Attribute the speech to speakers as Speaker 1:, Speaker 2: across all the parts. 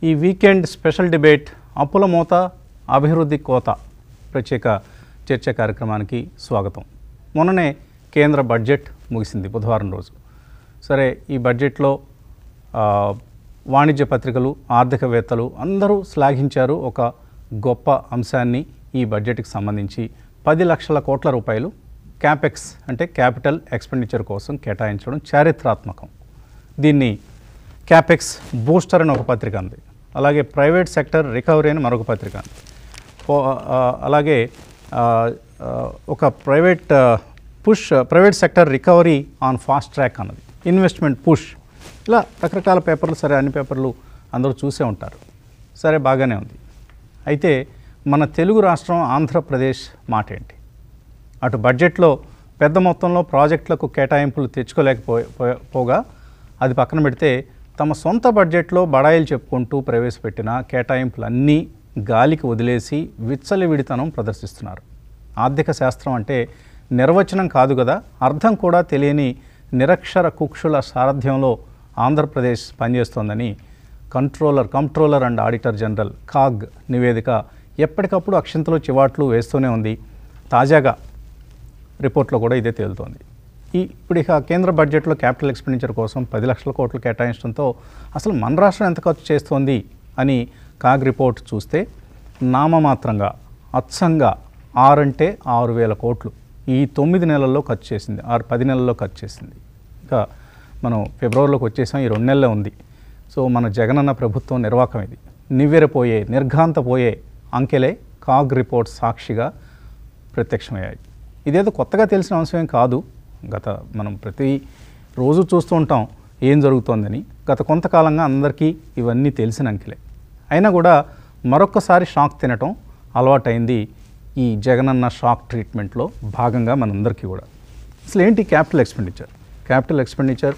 Speaker 1: ఈ weekend special debate అప్పుల మూత అభివృద్ధి కోత ప్రత్యేక చర్చ కార్యక్రమానికి స్వాగతం మొన్ననే కేంద్ర బడ్జెట్ ముగిసింది బుధవారం రోజు సరే ఈ బడ్జెట్లో ఆ, వాణిజ్య పత్రికలు ఆర్థికవేత్తలు అందరూ శ్లాఘించారు ఒక గొప్ప అంశాన్ని ఈ బడ్జెట్కి సంబంధించి పది లక్షల కోట్ల రూపాయలు క్యాపెక్స్ అంటే క్యాపిటల్ ఎక్స్పెండిచర్ కోసం కేటాయించడం చారిత్రాత్మకం దీన్ని క్యాపెక్స్ బూస్టర్ అని ఒక పత్రిక ఉంది అలాగే ప్రైవేట్ సెక్టర్ రికవరీ అని మరొక పత్రిక ఉంది పో- ఆ, అలాగే ఆ, ఆ, ఒక ప్రైవేట్ ఆ, push private sector recovery on fast track అన్నది ఇన్వెస్ట్మెంట్ పుష్ ఇలా రకరకాల పేపర్లు సరే అన్ని పేపర్లు అందరూ చూసే ఉంటారు సరే బాగానే ఉంది అయితే మన తెలుగు రాష్ట్రం ఆంధ్రప్రదేశ్ మాట ఏంటి అటు బడ్జెట్లో పెద్ద మొత్తంలో ప్రాజెక్టులకు కేటాయింపులు తెచ్చుకోలేకపోయే పోయే- పోగా అది పక్కన పెడితే తమ సొంత బడ్జెట్లో బడాయిలు చెప్పుకుంటూ ప్రవేశపెట్టిన కేటాయింపులన్నీ గాలికి వదిలేసి విచ్చలవిడితనం ప్రదర్శిస్తున్నారు ఆర్థిక శాస్త్రం అంటే నిర్వచనం కాదు కదా అర్థం కూడా తెలియని నిరక్షర కుక్షుల సారథ్యంలో ఆంధ్రప్రదేశ్ పనిచేస్తోందని controller controller and auditor general CAG నివేదిక ఎప్పటికప్పుడు అక్షంతలు చివాట్లు వేస్తూనే ఉంది తాజాగా రిపోర్ట్లో కూడా ఇదే తేలుతోంది ఈ ఇప్పుడు ఇక కేంద్ర బడ్జెట్లో క్యాపిటల్ ఎక్స్పెండిచర్ కోసం పది లక్షల కోట్లు కేటాయించడంతో అసలు మన రాష్ట్రం ఎంత ఖర్చు చేస్తోంది అని కాగ్ రిపోర్ట్ చూస్తే నామమాత్రంగా అచ్చంగా ఆరంటే ఆరు వేల కోట్లు ఈ తొమ్మిది నెలల్లో ఖర్చు చేసింది ఆరు పది నెలల్లో ఖర్చు చేసింది ఇంకా మనం ఫిబ్రవరిలోకి వచ్చేసాం ఈ రెండు నెలలే ఉంది సో మన జగనన్న ప్రభుత్వం నిర్వాకం ఇది నివ్వెరపోయే నిర్ఘాంతపోయే అంకెలే కాగ్ రిపోర్ట్ సాక్షిగా ప్రత్యక్షమయ్యాయి ఇదేదో కొత్తగా తెలిసిన అంశమేం కాదు గత మనం ప్రతి రోజు చూస్తూ ఉంటాం ఏం జరుగుతోందని గత కొంతకాలంగా అందరికీ ఇవన్నీ తెలిసిన అంకెలే అయినా కూడా మరొక్కసారి షాక్ తినటం అలవాటైంది ఈ జగనన్న షాక్ ట్రీట్మెంట్లో భాగంగా మనందరికీ కూడా అసలు ఏంటి క్యాపిటల్ ఎక్స్పెండిచర్ క్యాపిటల్ ఎక్స్పెండిచర్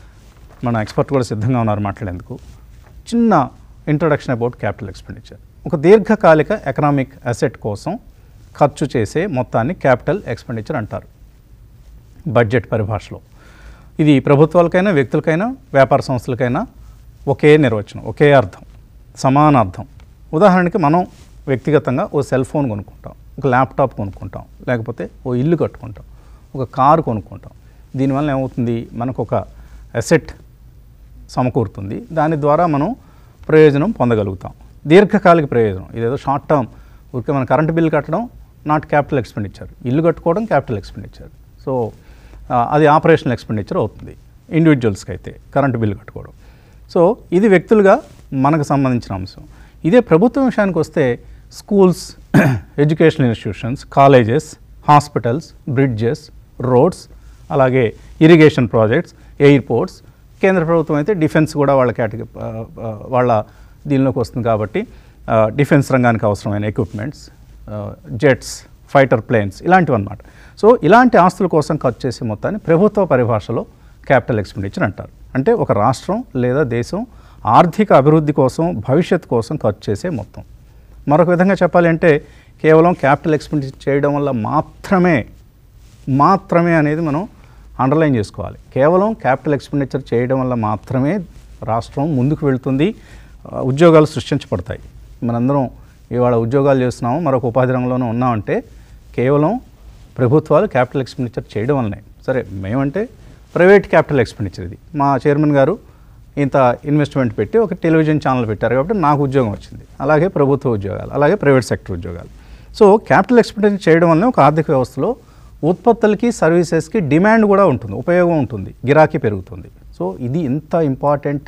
Speaker 1: మన ఎక్స్పర్ట్ కూడా సిద్ధంగా ఉన్నారు మాట్లాడేందుకు చిన్న ఇంట్రొడక్షన్ అబౌట్ క్యాపిటల్ ఎక్స్పెండిచర్ ఒక దీర్ఘకాలిక ఎకనామిక్ అసెట్ కోసం ఖర్చు చేసే మొత్తాన్ని క్యాపిటల్ ఎక్స్పెండిచర్ అంటారు బడ్జెట్ పరిభాషలో ఇది ప్రభుత్వాలకైనా వ్యక్తులకైనా వ్యాపార సంస్థలకైనా ఒకే నిర్వచనం ఒకే అర్థం సమాన అర్థం ఉదాహరణకి మనం వ్యక్తిగతంగా ఓ సెల్ ఫోన్ కొనుక్కుంటాం ఒక ల్యాప్టాప్ కొనుక్కుంటాం లేకపోతే ఓ ఇల్లు కట్టుకుంటాం ఒక కారు కొనుక్కుంటాం దీనివల్ల ఏమవుతుంది మనకు ఒక అసెట్ సమకూరుతుంది దాని ద్వారా మనం ప్రయోజనం పొందగలుగుతాం దీర్ఘకాలిక ప్రయోజనం ఇదేదో షార్ట్ టర్మ్ ఊరికే మన కరెంట్ బిల్ కట్టడం నాట్ క్యాపిటల్ ఎక్స్పెండిచర్ ఇల్లు కట్టుకోవడం క్యాపిటల్ ఎక్స్పెండిచర్ సో ఆ, అది ఆపరేషనల్ ఎక్స్పెండిచర్ అవుతుంది ఇండివిజువల్స్కి అయితే కరెంటు బిల్లు కట్టుకోవడం సో ఇది వ్యక్తులుగా మనకు సంబంధించిన అంశం ఇదే ప్రభుత్వం విషయానికి వస్తే schools educational institutions colleges hospitals bridges roads అలాగే ఇరిగేషన్ ప్రాజెక్ట్స్ ఎయిర్పోర్ట్స్ కేంద్ర ప్రభుత్వం అయితే డిఫెన్స్ కూడా వాళ్ళ కేటగిరీ వాళ్ళ దీనిలోకి వస్తుంది కాబట్టి ఆ, డిఫెన్స్ రంగానికి అవసరమైన ఎక్విప్మెంట్స్ జెట్స్ ఫైటర్ ప్లేన్స్ ఇలాంటివి అన్నమాట సో ఇలాంటి ఆస్తుల కోసం ఖర్చు చేసే మొత్తాన్ని ప్రభుత్వ పరిభాషలో క్యాపిటల్ ఎక్స్పెండిచర్ అంటారు అంటే ఒక రాష్ట్రం లేదా దేశం ఆర్థిక అభివృద్ధి కోసం భవిష్యత్ కోసం ఖర్చు చేసే మొత్తం మరొక విధంగా చెప్పాలి అంటే కేవలం క్యాపిటల్ ఎక్స్పెండిచర్ చేయడం వల్ల మాత్రమే మాత్రమే అనేది మనం అండర్లైన్ చేసుకోవాలి కేవలం క్యాపిటల్ ఎక్స్పెండిచర్ చేయడం వల్ల మాత్రమే రాష్ట్రం ముందుకు వెళ్తుంది ఆ, ఉద్యోగాలు సృష్టించబడతాయి మనందరం ఇవాళ ఉద్యోగాలు చేస్తున్నాము మరొక ఉపాధి రంగంలోనూ ఉన్నామంటే కేవలం ప్రభుత్వాలు క్యాపిటల్ ఎక్స్పెండిచర్ చేయడం వల్లనే సరే మేమంటే ప్రైవేట్ క్యాపిటల్ ఎక్స్పెండిచర్ ఇది మా చైర్మన్ గారు ఇంత ఇన్వెస్ట్మెంట్ పెట్టి ఒక టెలివిజన్ ఛానల్ పెట్టారు కాబట్టి నాకు ఉద్యోగం వచ్చింది అలాగే ప్రభుత్వ ఉద్యోగాలు అలాగే ప్రైవేట్ సెక్టర్ ఉద్యోగాలు సో క్యాపిటల్ ఎక్స్పెండిచర్ చేయడం వల్లనే ఒక ఆర్థిక వ్యవస్థలో ఉత్పత్తులకి సర్వీసెస్కి డిమాండ్ కూడా ఉంటుంది ఉపయోగం ఉంటుంది గిరాకీ పెరుగుతుంది సో ఇది ఇంత ఇంపార్టెంట్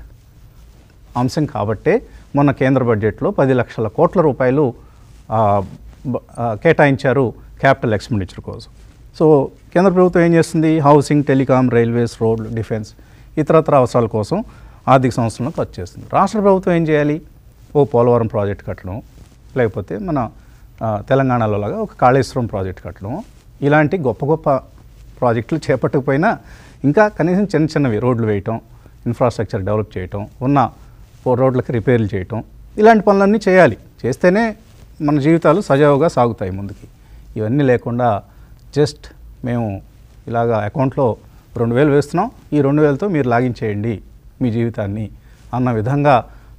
Speaker 1: అంశం కాబట్టే మొన్న కేంద్ర బడ్జెట్లో పది లక్షల కోట్ల రూపాయలు ఆ, బ- ఆ, కేటాయించారు క్యాపిటల్ ఎక్స్పెండిచర్ కోసం సో కేంద్ర ప్రభుత్వం ఏం చేస్తుంది హౌసింగ్ టెలికాం రైల్వేస్ రోడ్లు డిఫెన్స్ ఇతరత్ర అవసరాల కోసం ఆర్థిక సంవత్సరంలో ఖర్చు చేస్తుంది రాష్ట్ర ప్రభుత్వం ఏం చేయాలి ఓ పోలవరం ప్రాజెక్ట్ కట్టడం లేకపోతే మన ఆ, తెలంగాణలో లాగా ఒక కాళేశ్వరం ప్రాజెక్ట్ కట్టడం ఇలాంటి గొప్ప గొప్ప ప్రాజెక్టులు చేపట్టకపోయినా ఇంకా కనీసం చిన్న చిన్నవి రోడ్లు వేయటం ఇన్ఫ్రాస్ట్రక్చర్ డెవలప్ చేయటం ఉన్న పో- రోడ్లకి రిపేర్లు చేయటం ఇలాంటి పనులన్నీ చేయాలి చేస్తేనే మన జీవితాలు సజావుగా సాగుతాయి ముందుకి ఇవన్నీ లేకుండా జస్ట్ మేము ఇలాగా అకౌంట్లో రెండు వేలు వేస్తున్నాం ఈ రెండు వేలతో మీరు లాగిన్ చేయండి మీ జీవితాన్ని అన్న విధంగా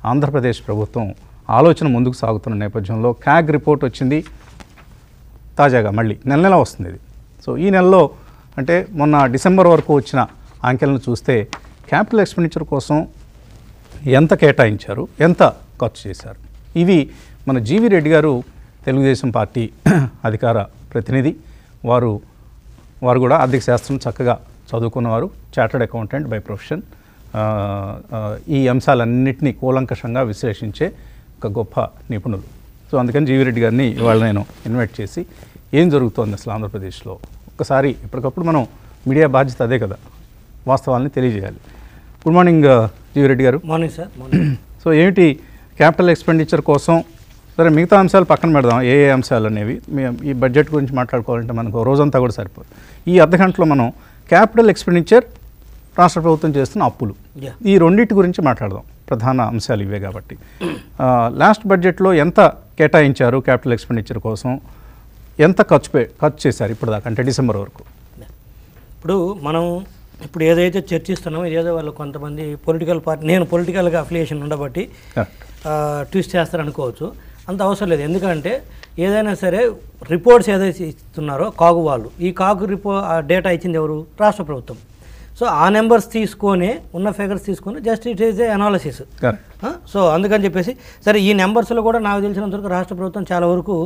Speaker 1: ఆంధ్రప్రదేశ్ ప్రభుత్వం ఆలోచన ముందుకు సాగుతున్న నేపథ్యంలో క్యాగ్ రిపోర్ట్ వచ్చింది తాజాగా మళ్ళీ నెల నెల వస్తుంది ఇది సో ఈ నెలలో అంటే మొన్న డిసెంబర్ వరకు వచ్చిన అంకెలను చూస్తే క్యాపిటల్ ఎక్స్పెండిచర్ కోసం ఎంత కేటాయించారు ఎంత ఖర్చు చేశారు ఇవి మన జీవి రెడ్డి గారు తెలుగుదేశం పార్టీ అధికార ప్రతినిధి వారు వారు కూడా ఆర్థిక శాస్త్రం చక్కగా చదువుకున్నవారు చార్టర్డ్ అకౌంటెంట్ బై ప్రొఫెషన్ ఆ, ఆ, ఈ అంశాలన్నింటినీ కూలంకషంగా విశ్లేషించే ఒక గొప్ప నిపుణులు సో అందుకని జీవి రెడ్డి గారిని ఇవాళ నేను ఇన్వైట్ చేసి ఏం జరుగుతోంది అసలు ఆంధ్రప్రదేశ్లో ఒక్కసారి ఎప్పటికప్పుడు మనం మీడియా బాధ్యత అదే కదా వాస్తవాల్ని తెలియజేయాలి good morning GV Reddy garu
Speaker 2: morning sir morning
Speaker 1: so ఏమిటి క్యాపిటల్ ఎక్స్పెండిచర్ కోసం సరే మిగతా అంశాలు పక్కన పెడదాం ఏ ఏ అంశాలు అనేవి మీ- ఈ బడ్జెట్ గురించి మాట్లాడుకోవాలంటే మనకు ఓ రోజంతా కూడా సరిపోదు ఈ అర్ధ గంటలో మనం క్యాపిటల్ ఎక్స్పెండిచర్ రాష్ట్ర ప్రభుత్వం చేస్తున్న అప్పులు
Speaker 2: Yeah.
Speaker 1: ఈ రెండింటి గురించి మాట్లాడదాం ప్రధాన అంశాలు ఇవే కాబట్టి ఆ, లాస్ట్ బడ్జెట్లో ఎంత కేటాయించారు క్యాపిటల్ ఎక్స్పెండిచర్ కోసం ఎంత ఖర్చు పే ఖర్చు చేశారు ఇప్పుడు దాకా అంటే డిసెంబర్ వరకు
Speaker 2: ఇప్పుడు మనం ఇప్పుడు ఏదైతే చర్చిస్తున్నామో ఏదో వాళ్ళు కొంతమంది పొలిటికల్ పార్టీ నేను పొలిటికల్గా అఫిలియేషన్ ఉండబట్టి
Speaker 1: కరెక్ట్
Speaker 2: ట్విస్ట్ చేస్తారు అనుకోవచ్చు అంత అవసరం లేదు ఎందుకంటే ఏదైనా సరే రిపోర్ట్స్ ఏదైతే ఇస్తున్నారో కాగు వాళ్ళు ఈ కాగు రిపో డేటా ఇచ్చింది ఎవరు రాష్ట్ర ప్రభుత్వం సో ఆ నెంబర్స్ తీసుకొని ఉన్న ఫిగర్స్ తీసుకొని just it is a analysis
Speaker 1: correct
Speaker 2: so అందుకని చెప్పేసి సరే ఈ నెంబర్స్లో కూడా నాకు తెలిసినంత వరకు రాష్ట్ర ప్రభుత్వం చాలా వరకు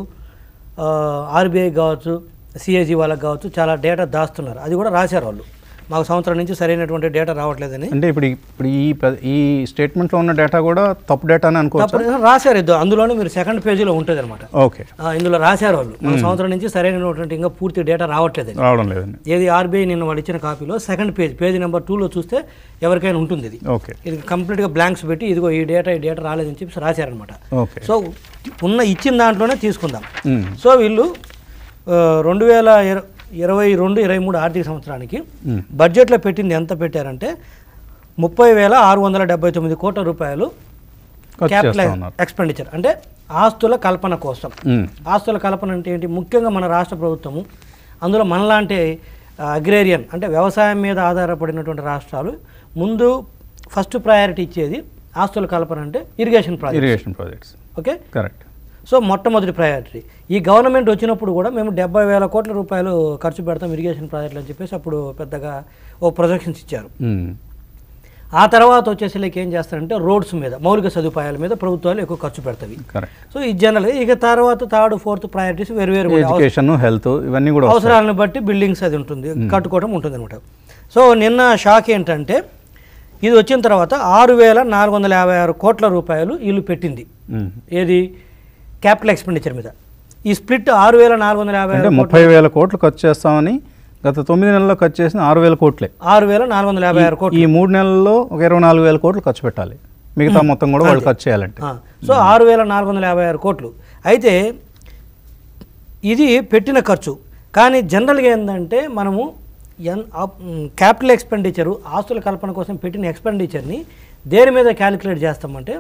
Speaker 2: ఆర్బీఐ కావచ్చు సిఏజీ వాళ్ళకి కావచ్చు చాలా డేటా దాస్తున్నారు అది కూడా రాశారు వాళ్ళు మాకు సంవత్సరం నుంచి సరైనటువంటి డేటా రావట్లేదని
Speaker 1: అంటే ఇప్పుడు ఈ- ఇప్పుడు ఈ ప- ఈ స్టేట్మెంట్లో ఉన్న డేటా కూడా తప్పు డేటా అని అనుకోవచ్చు
Speaker 2: తప్ప- రాశారు ఇద్దరు అందులోనే మీరు సెకండ్ పేజీలో ఉంటుంది అనమాట
Speaker 1: ఓకే
Speaker 2: ఇందులో రాశారు వాళ్ళు మన సంవత్సరం నుంచి సరైనటువంటి ఇంకా పూర్తి డేటా రావట్లేదని
Speaker 1: రావడం లేదండి
Speaker 2: ఏది ఆర్బీఐ నిన్న వాళ్ళు ఇచ్చిన కాపీలో సెకండ్ పేజ్ పేజీ నెంబర్ టూలో చూస్తే ఎవరికైనా ఉంటుంది ఇది
Speaker 1: ఓకే
Speaker 2: ఇది కంప్లీట్గా బ్లాంక్స్ పెట్టి ఇదిగో ఈ డేటా ఈ డేటా రాలేదని చెప్పి రాశారనమాట
Speaker 1: ఓకే
Speaker 2: సో ఉన్న ఇచ్చిన దాంట్లోనే తీసుకుందాం
Speaker 1: మ్మ్.
Speaker 2: సో వీళ్ళు ఆ, రెండు వేల ఇర- ఇరవై రెండు ఇరవై మూడు ఆర్థిక సంవత్సరానికి
Speaker 1: మ్మ్.
Speaker 2: బడ్జెట్లో పెట్టింది ఎంత పెట్టారంటే ముప్పై వేల ఆరు వందల డెబ్బై తొమ్మిది కోట్ల రూపాయలు
Speaker 1: ఖర్చు
Speaker 2: క్యాపిటల్
Speaker 1: చేస్తా ఉన్నారు
Speaker 2: ఎక్స్పెండిచర్ అంటే ఆస్తుల కల్పన కోసం
Speaker 1: మ్మ్.
Speaker 2: ఆస్తుల కల్పన అంటే ఏంటి ముఖ్యంగా మన రాష్ట్ర ప్రభుత్వము అందులో మనలాంటి అగ్రేరియన్ అంటే వ్యవసాయం మీద ఆధారపడినటువంటి రాష్ట్రాలు ముందు ఫస్ట్ ప్రయారిటీ ఇచ్చేది ఆస్తుల కల్పన అంటే irrigation project
Speaker 1: irrigation projects
Speaker 2: okay
Speaker 1: correct
Speaker 2: so మొట్టమొదటి ప్రయారిటీ ఈ గవర్నమెంట్ వచ్చినప్పుడు కూడా మేము డెబ్బై వేల కోట్ల రూపాయలు ఖర్చు పెడతాం ఇరిగేషన్ ప్రాజెక్టులు అని చెప్పేసి అప్పుడు పెద్దగా ఓ ప్రొజెక్షన్స్ ఇచ్చారు
Speaker 1: మ్మ్.
Speaker 2: ఆ తర్వాత వచ్చేసరికి ఏం చేస్తారంటే రోడ్స్ మీద మౌలిక సదుపాయాల మీద ప్రభుత్వాలు ఎక్కువ ఖర్చు పెడతాయి
Speaker 1: కరెక్ట్
Speaker 2: సో ఈ జనరల్గా ఇక తర్వాత థర్డ్ ఫోర్త్ ప్రయారిటీస్ వేరు వేరు ఉంటాయి.
Speaker 1: ఎడ్యుకేషన్ హెల్త్ ఇవన్నీ కూడా వస్తాయి.
Speaker 2: అవసరాలను బట్టి బిల్డింగ్స్ అది ఉంటుంది కట్టుకోవడం ఉంటుంది అనమాట సో నిన్న షాక్ ఏంటంటే ఇది వచ్చిన తర్వాత ఆరు వేల నాలుగు వందల యాభై ఆరు కోట్ల రూపాయలు వీళ్ళు పెట్టింది
Speaker 1: మ్మ్.
Speaker 2: ఏది క్యాపిటల్ ఎక్స్పెండిచర్ మీద ఈ స్ప్లిట్ ఆరు వేల నాలుగు వందల యాభై
Speaker 1: అంటే
Speaker 2: ఆరు
Speaker 1: ముప్పై వేల కోట్లు ఖర్చు చేస్తామని గత తొమ్మిది నెలల్లో ఖర్చు చేసిన ఆరు వేల కోట్లే
Speaker 2: ఆరు వేల నాలుగు వందల యాభై ఆరు కోట్లు
Speaker 1: ఈ మూడు నెలల్లో ఒక ఇరవై నాలుగు వేల కోట్లు ఖర్చు పెట్టాలి మిగతా మొత్తం కూడా వాళ్ళు ఖర్చు చేయాలంటే
Speaker 2: ఆ, సో ఆరు వేల నాలుగు వందల యాభై ఆరు కోట్లు అయితే ఇది పెట్టిన ఖర్చు కానీ జనరల్గా ఏంటంటే మనము ఎన్ క్యాపిటల్ ఎక్స్పెండిచరు ఆస్తుల కల్పన కోసం పెట్టిన ఎక్స్పెండిచర్ని దేని మీద క్యాలిక్యులేట్ చేస్తామంటే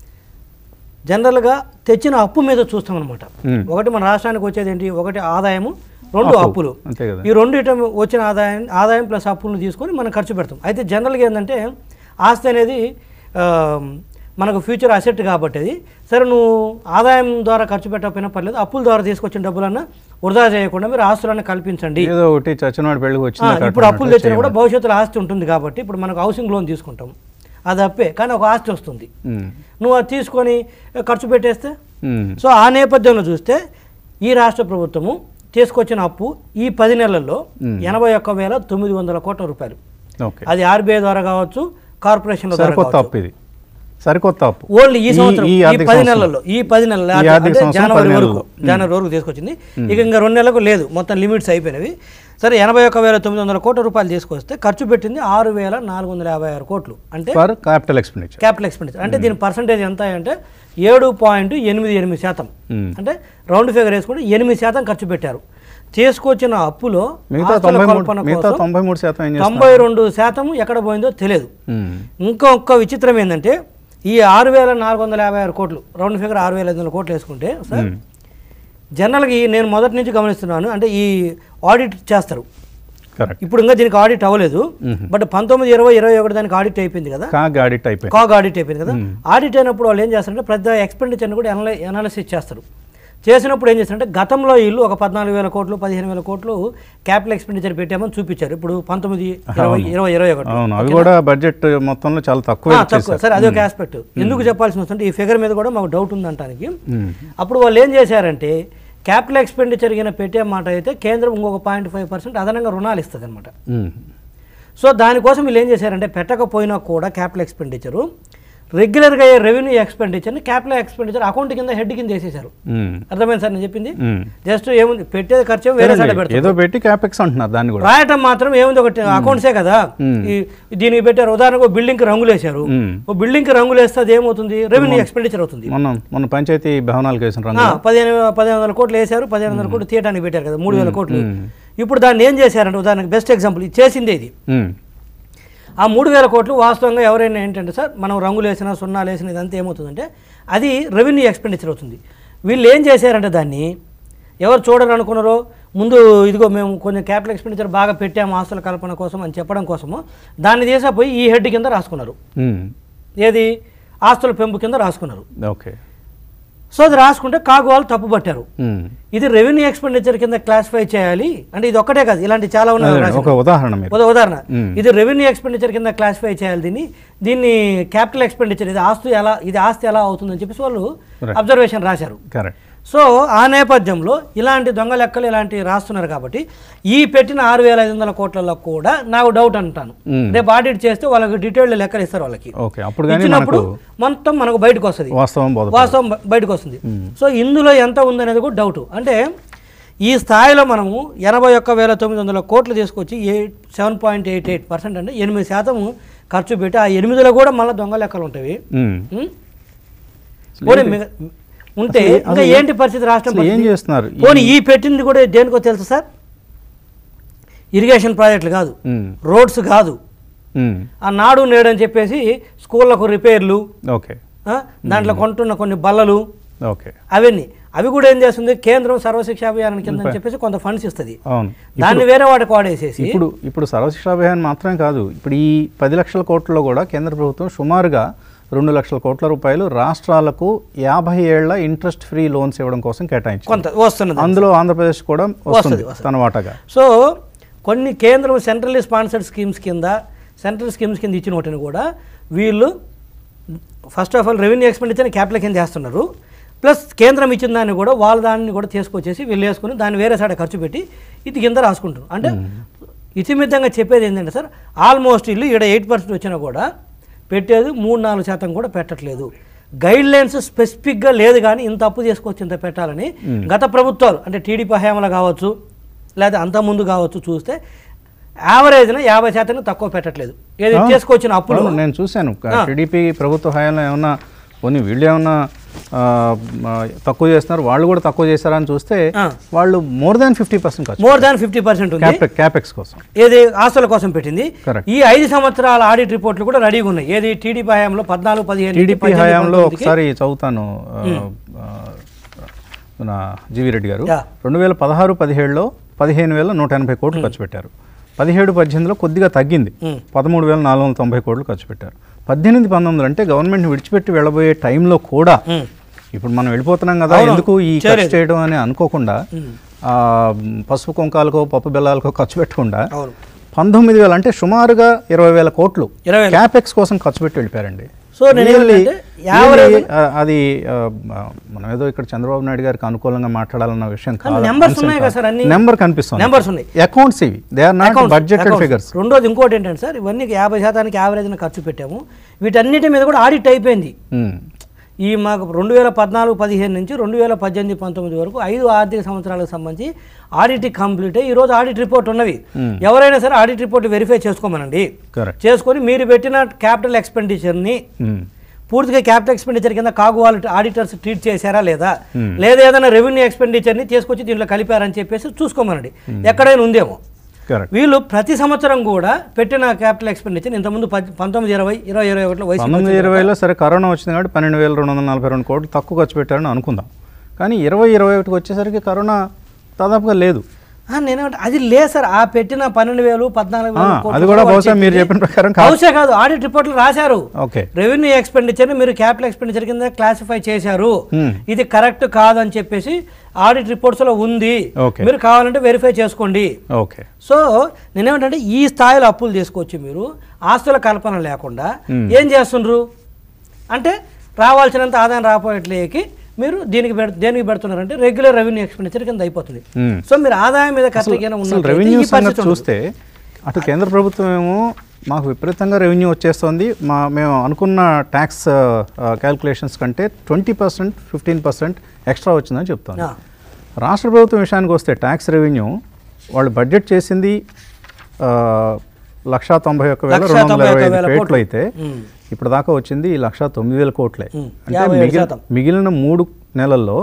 Speaker 2: జనరల్గా తెచ్చిన అప్పు మీద చూస్తామన్నమాట
Speaker 1: మ్మ్.
Speaker 2: ఒకటి మన రాష్ట్రానికి వచ్చేది ఏంటి ఒకటి ఆదాయము రెండు
Speaker 1: అప్పు.
Speaker 2: అప్పులు
Speaker 1: అంతే కదా
Speaker 2: ఈ రెండు ఇటం వచ్చిన ఆదాయం ఆదాయం ప్లస్ అప్పులను తీసుకొని మనం ఖర్చు పెడతాం అయితే జనరల్గా ఏంటంటే ఆస్తి అనేది ఆ, మనకు ఫ్యూచర్ అసెట్ కాబట్టి అది సరే నువ్వు ఆదాయం ద్వారా ఖర్చు పెట్టకపోయినా పర్లేదు అప్పుల ద్వారా తీసుకొచ్చిన డబ్బులన్నా వృధా చేయకుండా మీరు ఆస్తులను కల్పించండి
Speaker 1: ఏదో ఒకటి చచ్చినవాడి పెళ్ళికి
Speaker 2: ఆ,
Speaker 1: వచ్చింది
Speaker 2: ఇప్పుడు అప్పులు తెచ్చినా కూడా భవిష్యత్తులో ఆస్తి ఉంటుంది కాబట్టి ఇప్పుడు మనకు హౌసింగ్ లోన్ తీసుకుంటాం అది అప్పే కానీ ఒక ఆస్తి వస్తుంది నువ్వు అది తీసుకొని ఖర్చు పెట్టేస్తే సో ఆ నేపథ్యంలో చూస్తే ఈ రాష్ట్ర ప్రభుత్వము తీసుకొచ్చిన అప్పు ఈ పది నెలల్లో
Speaker 1: మ్మ్.
Speaker 2: ఎనభై ఒక్క వేల తొమ్మిది వందల కోట్ల రూపాయలు
Speaker 1: ఓకే
Speaker 2: అది ఆర్బీఐ ద్వారా కావచ్చు కార్పొరేషన్ల ద్వారా
Speaker 1: సరికొత్త
Speaker 2: కావచ్చు
Speaker 1: అప్పు ఇది సరికొత్త అప్పు
Speaker 2: ఓన్లీ ఈ సంవత్సరం
Speaker 1: ఈ
Speaker 2: ఈ
Speaker 1: ఆర్థిక
Speaker 2: పది
Speaker 1: సంవత్సరం.
Speaker 2: నెలల్లో ఈ పది నెలల
Speaker 1: ఈ ఆర్థిక
Speaker 2: అంటే
Speaker 1: సంవత్సరం
Speaker 2: జనవరి
Speaker 1: పది
Speaker 2: వరకు
Speaker 1: నెలల్లో.
Speaker 2: జనవరి వరకు తీసుకొచ్చింది ఇక ఇంకా రెండు నెలలకు లేదు మొత్తం లిమిట్స్ అయిపోయినవి సరే ఎనభై ఒక్క వేల తొమ్మిది వందల కోట్ల రూపాయలు తీసుకొస్తే ఖర్చు పెట్టింది ఆరు వేల నాలుగు వందల యాభై ఆరు కోట్లు అంటే
Speaker 1: for capital expenditure
Speaker 2: capital expenditure అంటే దీని పర్సంటేజ్ ఎంత అంటే ఏడు పాయింట్ ఎనిమిది ఎనిమిది శాతం అంటే రౌండ్ ఫిగర్ వేసుకుంటే ఎనిమిది శాతం ఖర్చు పెట్టారు తీసుకొచ్చిన అప్పులో
Speaker 1: మిగతా
Speaker 2: ఆస్తుల
Speaker 1: తొంభై మూడు
Speaker 2: కల్పన
Speaker 1: మిగతా
Speaker 2: కోసం
Speaker 1: తొంభై మూడు శాతం ఏం చేస్తారు
Speaker 2: తొంభై రెండు శాతం ఎక్కడ పోయిందో తెలియదు ఇంకొక విచిత్రం ఏంటంటే ఈ ఆరు వేల నాలుగు వందల యాభై ఆరు కోట్లు రౌండ్ ఫిగర్ ఆరు వేల ఐదు వందల కోట్లు వేసుకుంటే సార్ జనరల్గా ఈ నేను మొదటి నుంచి గమనిస్తున్నాను అంటే ఈ ఆడిట్ చేస్తారు
Speaker 1: కరెక్ట్
Speaker 2: ఇప్పుడు ఇంకా దీనికి ఆడిట్ అవ్వలేదు బట్ పంతొమ్మిది ఇరవై ఇరవై ఒకటి దానికి ఆడిట్ అయిపోయింది కదా
Speaker 1: కాగ్ ఆడిట్ అయిపోయింది
Speaker 2: కాగ్ ఆడిట్ అయిపోయింది కదా ఆడిట్ అయినప్పుడు వాళ్ళు ఏం చేస్తారంటే పెద్ద ఎక్స్పెండిచర్ని కూడా ఎనలై ఎనాలిసిస్ చేస్తారు చేసినప్పుడు ఏం చేస్తారంటే గతంలో వీళ్ళు ఒక పద్నాలుగు వేల కోట్లు పదిహేను వేల కోట్లు క్యాపిటల్ ఎక్స్పెండిచర్ పెట్టామని చూపించారు ఇప్పుడు పంతొమ్మిది ఇరవై ఇరవై ఇరవై ఒకటి
Speaker 1: అవును అవి కూడా బడ్జెట్ మొత్తంలో చాలా తక్కువ
Speaker 2: ఆ, తక్కువ సరే అదొక ఆస్పెక్ట్ ఎందుకు చెప్పాల్సి వస్తుంటే ఈ ఫిగర్ మీద కూడా మాకు డౌట్ ఉందంటానికి అప్పుడు వాళ్ళు ఏం చేశారంటే క్యాపిటల్ ఎక్స్పెండిచర్ కింద పెట్టే మాట అయితే కేంద్రం ఇంకొక పాయింట్ ఫైవ్ పర్సెంట్ అదనంగా రుణాలు ఇస్తుంది అనమాట సో దానికోసం వీళ్ళు ఏం చేశారంటే పెట్టకపోయినా కూడా క్యాపిటల్ ఎక్స్పెండిచరు రెగ్యులర్గా అయ్యే రెవెన్యూ ఎక్స్పెండిచర్ని క్యాపిటల్ ఎక్స్పెండిచర్ అకౌంట్ కింద హెడ్ కింద వేసేశారు అర్థమైంది సార్ నేను చెప్పింది జస్ట్ ఏముంది పెట్టేది ఖర్చు వేరే సైడ్ పెడతారు
Speaker 1: ఏదో పెట్టి క్యాపెక్స్ అంటున్నారు దాన్ని కూడా
Speaker 2: రాయటం మాత్రం ఏముంది ఒకటి అకౌంట్సే కదా ఈ దీనికి పెట్టారు ఉదాహరణకు ఒక బిల్డింగ్ కి రంగులు వేశారు
Speaker 1: మ్మ్.
Speaker 2: ఓ బిల్డింగ్ కి రంగులు వేస్తే అది ఏమవుతుంది రెవెన్యూ ఎక్స్పెండిచర్ అవుతుంది
Speaker 1: మొన్న మొన్న పంచాయతీ భవనాలకు వేసిన రంగు
Speaker 2: ఆ, పదిహేను పదిహేను వందల కోట్లు వేశారు పదిహేను వందల కోట్లు తీయడానికి పెట్టారు కదా మూడు వేల కోట్లు ఇప్పుడు దాన్ని ఏం చేశారంటే ఉదాహరణకు బెస్ట్ ఎగ్జాంపుల్ ఇది చేసిందే ఇది
Speaker 1: ఉమ్.
Speaker 2: ఆ మూడు వేల కోట్లు వాస్తవంగా ఎవరైనా ఏంటంటే సార్ మనం రంగులు వేసినా సున్నాలు వేసినా ఇదంతా ఏమవుతుందంటే అది రెవెన్యూ ఎక్స్పెండిచర్ అవుతుంది వీళ్ళు ఏం చేశారంటే దాన్ని ఎవరు చూడరు అనుకున్నారో ముందు ఇదిగో మేము కొంచెం క్యాపిటల్ ఎక్స్పెండిచర్ బాగా పెట్టాము ఆస్తుల కల్పన కోసం అని చెప్పడం కోసము దాన్ని తీసపోయి ఈ హెడ్ కింద రాసుకున్నారు
Speaker 1: ఉమ్.
Speaker 2: ఏది ఆస్తుల పెంపు కింద రాసుకున్నారు
Speaker 1: ఓకే
Speaker 2: సో అది రాసుకుంటే కాగు వాళ్ళు తప్పు పట్టారు
Speaker 1: ఉమ్.
Speaker 2: ఇది రెవెన్యూ ఎక్స్పెండిచర్ కింద క్లాసిఫై చేయాలి అంటే ఇది ఒక్కటే కాదు ఇలాంటి చాలా ఉన్నాయి
Speaker 1: అదే,
Speaker 2: రాసి-
Speaker 1: ఒక ఉదాహరణ మీరు
Speaker 2: ఉదా- ఉదాహరణ
Speaker 1: మ్మ్.
Speaker 2: ఇది రెవెన్యూ ఎక్స్పెండిచర్ కింద క్లాసిఫై చేయాలి దీన్ని దీన్ని క్యాపిటల్ ఎక్స్పెండిచర్ ఇది ఆస్తి ఎలా ఇది ఆస్తి ఎలా అవుతుందని చెప్పేసి వాళ్ళు
Speaker 1: Right.
Speaker 2: అబ్జర్వేషన్ రాశారు
Speaker 1: కరెక్ట్
Speaker 2: సో ఆ నేపథ్యంలో ఇలాంటి దొంగ లెక్కలు ఇలాంటి రాస్తున్నారు కాబట్టి ఈ పెట్టిన ఆరు వేల ఐదు వందల కోట్లలో కూడా నాకు డౌట్ అంటాను
Speaker 1: మ్మ్.
Speaker 2: రేపు ఆడిట్ చేస్తే వాళ్ళకి డీటెయిల్డ్ లెక్కలు ఇస్తారు వాళ్ళకి
Speaker 1: ఓకే అప్పుడు కానీ
Speaker 2: ఇచ్చినప్పుడు
Speaker 1: మనకు
Speaker 2: మొత్తం మనకు బయటకు వస్తుంది
Speaker 1: వాస్తవం బోధ
Speaker 2: వాస్తవం బ- బయటకు వస్తుంది సో ఇందులో ఎంత ఉందనేది కూడా డౌట్ అంటే ఈ స్థాయిలో మనము ఎనభై ఒక్క వేల తొమ్మిది వందల కోట్లు తీసుకొచ్చి eight seven point eight eight percent అంటే ఎనిమిది శాతం ఖర్చు పెట్టి ఆ ఎనిమిదిలో కూడా మళ్ళీ దొంగ లెక్కలు ఉంటాయి
Speaker 1: ఉమ్.
Speaker 2: ఉం? పోనీ మిగ- ఉంటే
Speaker 1: అసలు-
Speaker 2: ఇంకా
Speaker 1: అసలు
Speaker 2: ఏంటి పరిస్థితి రాష్ట్రం
Speaker 1: అసలు ఏం
Speaker 2: పరిస్థితి?
Speaker 1: చేస్తున్నారు ఈ-
Speaker 2: పోనీ ఈ పెట్టింది కూడా దేనికో తెలుసు సార్ ఇరిగేషన్ ప్రాజెక్టులు కాదు
Speaker 1: ఉమ్.
Speaker 2: రోడ్స్ కాదు
Speaker 1: ఉమ్.
Speaker 2: ఆ నాడు నేడు అని చెప్పేసి స్కూళ్ళకు రిపేర్లు
Speaker 1: ఓకే
Speaker 2: ఆ, దాంట్లో కొంటున్న కొన్ని బల్లలు
Speaker 1: ఓకే
Speaker 2: అవన్నీ అవి కూడా ఏం చేస్తుంది కేంద్రం సర్వశిక్ష అభియాన్ కింద అని చెప్పేసి కొంత ఫండ్స్ ఇస్తుంది
Speaker 1: అవును
Speaker 2: దాన్ని వేరే వాటికి వాడేసేసి
Speaker 1: ఇప్పుడు ఇప్పుడు సర్వశిక్షా అభియాన్ మాత్రమే కాదు ఇప్పుడు ఈ పది లక్షల కోట్లలో కూడా కేంద్ర ప్రభుత్వం సుమారుగా రెండు లక్షల కోట్ల రూపాయలు రాష్ట్రాలకు యాభై ఏళ్ల ఇంట్రెస్ట్ ఫ్రీ లోన్స్ ఇవ్వడం కోసం కేటాయించింది
Speaker 2: కొంత వస్తున్నది
Speaker 1: అందులో ఆంధ్రప్రదేశ్ కూడా వస్తుంది
Speaker 2: వస్తుంది.
Speaker 1: తన వాటాగా
Speaker 2: సో కొన్ని కేంద్రం సెంట్రల్లీ స్పాన్సర్డ్ స్కీమ్స్ కింద సెంట్రల్ స్కీమ్స్ కింద ఇచ్చిన వాటిని కూడా వీళ్ళు ఫస్ట్ ఆఫ్ ఆల్ రెవెన్యూ ఎక్స్పెండిచర్ని క్యాపిటల్ కింద చేస్తున్నారు ప్లస్ కేంద్రం ఇచ్చిన దాన్ని కూడా వాళ్ళ దాన్ని కూడా తీసుకొచ్చేసి వీళ్ళు వేసుకుని దాన్ని వేరే సైడ్ ఖర్చు పెట్టి ఇది కింద రాసుకుంటారు అంటే ఇతిమితంగా చెప్పేది ఏంటంటే సార్ ఆల్మోస్ట్ ఇల్లు ఇక్కడ ఎయిట్ పర్సెంట్ వచ్చినా కూడా పెట్టేది మూడు నాలుగు శాతం కూడా పెట్టట్లేదు గైడ్ లైన్స్ స్పెసిఫిక్గా లేదు కానీ ఇంత అప్పు తీసుకొచ్చి ఇంత పెట్టాలని గత ప్రభుత్వాలు అంటే టీడీపీ హయాంలో కావచ్చు లేదా అంత ముందు కావచ్చు చూస్తే యావరేజ్న యాభై శాతం తక్కువ పెట్టట్లేదు ఏది
Speaker 1: ఆ,
Speaker 2: చేసుకొచ్చిన అప్పులు
Speaker 1: అవును, నేను చూశాను
Speaker 2: ఆ.
Speaker 1: టీడీపీ ప్రభుత్వ హయాంలో ఏమన్నా కొన్ని వీళ్ళు ఏమన్నా ఆ, ఆ, తక్కువ చేస్తున్నారు వాళ్ళు కూడా తక్కువ చేస్తారని చూస్తే
Speaker 2: ఆ.
Speaker 1: వాళ్ళు మోర్ దాన్ ఫిఫ్టీ పర్సెంట్ ఖర్చు
Speaker 2: మోర్ దాన్ ఫిఫ్టీ పర్సెంట్ ఉంది
Speaker 1: క్యాపెక్ క్యాపెక్స్ కోసం
Speaker 2: ఏది ఆస్తుల కోసం పెట్టింది
Speaker 1: Correct.
Speaker 2: ఈ ఐదు సంవత్సరాల ఆడిట్ రిపోర్ట్లు కూడా రెడీగా ఉన్నాయి ఏది టీడీపీ హయాంలో పద్నాలుగు పదిహేను నుంచి
Speaker 1: టీడీపీ
Speaker 2: పద్దెనిమిది,
Speaker 1: హయాంలో
Speaker 2: పంతొమ్మిదికి.
Speaker 1: ఒకసారి చదువుతాను ఆ, ఆ, మన జీవి రెడ్డి గారు
Speaker 2: యా.
Speaker 1: రెండు వేల పదహారు పదిహేడులో పదిహేను వేల నూట ఎనభై కోట్లు ఖర్చు పెట్టారు పదిహేడు పద్దెనిమిదిలో కొద్దిగా తగ్గింది
Speaker 2: మ్.
Speaker 1: పదమూడు వేల నాలుగు వందల తొంభై కోట్లు ఖర్చు పెట్టారు పద్దెనిమిది పంతొమ్మిది అంటే గవర్నమెంట్ విడిచిపెట్టి వెళ్ళబోయే టైంలో కూడా
Speaker 2: ఉమ్.
Speaker 1: ఇప్పుడు మనం వెళ్ళిపోతున్నాం కదా
Speaker 2: అవును.
Speaker 1: ఎందుకు ఈ ఖర్చు
Speaker 2: చేయలేదు.
Speaker 1: చేయడం అని అనుకోకుండా ఆ, పసుపు కుంకాలకో పప్పు బెల్లాలకో ఖర్చు పెట్టకుండా
Speaker 2: అవును
Speaker 1: పంతొమ్మిది వేలు అంటే సుమారుగా ఇరవై వేల కోట్లు
Speaker 2: ఇరవై వేలు.
Speaker 1: క్యాపెక్స్ కోసం ఖర్చు పెట్టి వెళ్ళిపోయారండి
Speaker 2: సో నేను
Speaker 1: Really,
Speaker 2: ఏమంటే యావరేజ్
Speaker 1: really, ఆ, అది ఆ, మనం ఏదో ఇక్కడ చంద్రబాబు నాయుడు గారికి అనుకూలంగా మాట్లాడాలన్న విషయం
Speaker 2: కానీ numbers ఉన్నాయి కదా సార్ అన్ని?
Speaker 1: నెంబర్ కనిపిస్తుంది
Speaker 2: Numbers ఉన్నాయి.
Speaker 1: అకౌంట్స్ ఇవి they are not
Speaker 2: Accounts,
Speaker 1: budgeted
Speaker 2: accounts.
Speaker 1: Figures
Speaker 2: రెండోది ఇంకోటి ఏంటంటే సార్ ఇవన్నీ యాభై శాతానికి యావరేజ్న ఖర్చు పెట్టాము వీటన్నిటి మీద కూడా ఆడిట్ అయిపోయింది ఈ మాకు రెండు వేల పద్నాలుగు పదిహేను నుంచి రెండు వేల పద్దెనిమిది పంతొమ్మిది వరకు ఐదు ఆర్థిక సంవత్సరాలకు సంబంధించి ఆడిట్ కంప్లీట్ అయ్యి ఈరోజు ఆడిట్ రిపోర్ట్ ఉన్నవి ఎవరైనా సరే ఆడిట్ రిపోర్ట్ వెరిఫై చేసుకోమనండి
Speaker 1: కరెక్ట్
Speaker 2: చేసుకొని మీరు పెట్టిన క్యాపిటల్ ఎక్స్పెండిచర్ని పూర్తిగా క్యాపిటల్ ఎక్స్పెండిచర్ కింద కాగు వాళ్ళు ఆడిటర్స్ ట్రీట్ చేశారా లేదా లేదా ఏదైనా రెవెన్యూ ఎక్స్పెండిచర్ని తీసుకొచ్చి దీంట్లో కలిపారని చెప్పేసి చూసుకోమనండి ఎక్కడైనా ఉందేమో
Speaker 1: కరెక్ట్
Speaker 2: వీళ్ళు ప్రతి సంవత్సరం కూడా పెట్టిన క్యాపిటల్ ఎక్స్పెండిచర్ ఇంతకుముందు పద్- పంతొమ్మిది ఇరవై ఇరవై ఇరవై ఒకటిలో వైసీపీ
Speaker 1: పంతొమ్మిది ఇరవైలో సరే కరోనా వచ్చింది కాబట్టి పన్నెండు వేల రెండు వందల నలభై రెండు కోట్లు తక్కువ ఖర్చు పెట్టారని అనుకుందాం కానీ ఇరవై ఇరవై ఒకటికి వచ్చేసరికి కరోనా దాదాపుగా లేదు
Speaker 2: ఆ, నేనేమంటే అది లేదు సార్ ఆ పెట్టిన పన్నెండు వేలు పద్నాలుగు వేలు
Speaker 1: ఆ,
Speaker 2: కోట్లు
Speaker 1: అది కూడా
Speaker 2: వాళ్ళు
Speaker 1: బహుశా మీరు
Speaker 2: చెప్పింది-
Speaker 1: చెప్పిన ప్రకారం కాదు.
Speaker 2: బహుశా కాదు ఆడిట్ రిపోర్ట్లు రాశారు
Speaker 1: ఓకే
Speaker 2: రెవెన్యూ ఎక్స్పెండిచర్ని మీరు క్యాపిటల్ ఎక్స్పెండిచర్ కింద క్లాసిఫై చేశారు
Speaker 1: Hmm.
Speaker 2: ఇది కరెక్ట్ కాదు అని చెప్పేసి ఆడిట్ రిపోర్ట్స్లో ఉంది
Speaker 1: Okay.
Speaker 2: మీరు కావాలంటే వెరిఫై చేసుకోండి
Speaker 1: ఓకే
Speaker 2: సో నేనేమంటే ఈ స్థాయిలో అప్పులు తీసుకొచ్చి మీరు ఆస్తుల కల్పన లేకుండా
Speaker 1: Hmm.
Speaker 2: ఏం చేస్తుండ్రు అంటే రావాల్సినంత ఆదాయం రాపోయేట్లేకి మీరు దీనికి పెడ దేనికి పెడుతున్నారంటే రెగ్యులర్ రెవెన్యూ ఎక్స్పెండిచర్ కింద అయిపోతుంది
Speaker 1: Hmm.
Speaker 2: సో మీరు ఆదాయం మీద కరెక్ట్గా
Speaker 1: అసలు
Speaker 2: ఉన్నట్లయితే
Speaker 1: రెవెన్యూ
Speaker 2: ఈ పరిస్థితి
Speaker 1: సంగతి
Speaker 2: ఉండదు.
Speaker 1: చూస్తే అటు కేంద్ర ప్రభుత్వం ఏమో మాకు విపరీతంగా రెవెన్యూ వచ్చేస్తుంది మా మేము అనుకున్న ట్యాక్స్ క్యాల్కులేషన్స్ కంటే twenty percent fifteen percent extra వచ్చిందని చెప్తాను
Speaker 2: ఆ.
Speaker 1: రాష్ట్ర ప్రభుత్వం విషయానికి వస్తే ట్యాక్స్ రెవెన్యూ వాళ్ళు బడ్జెట్ చేసింది ఆ, లక్షా తొంభై ఒక్క వేల
Speaker 2: లక్షా
Speaker 1: రెండు వందల
Speaker 2: తొంభై
Speaker 1: ఇరవై
Speaker 2: ఒక్క
Speaker 1: ఐదు
Speaker 2: వేల
Speaker 1: కోట్లు
Speaker 2: కోట్లు.
Speaker 1: అయితే
Speaker 2: మ్మ్.
Speaker 1: ఇప్పుడు దాకా వచ్చింది లక్షా తొమ్మిది వేల కోట్లే
Speaker 2: మ్మ్.
Speaker 1: అంటే
Speaker 2: యాభై ఏడు
Speaker 1: మిగిలిన
Speaker 2: శాతం.
Speaker 1: మిగిలిన మూడు నెలల్లో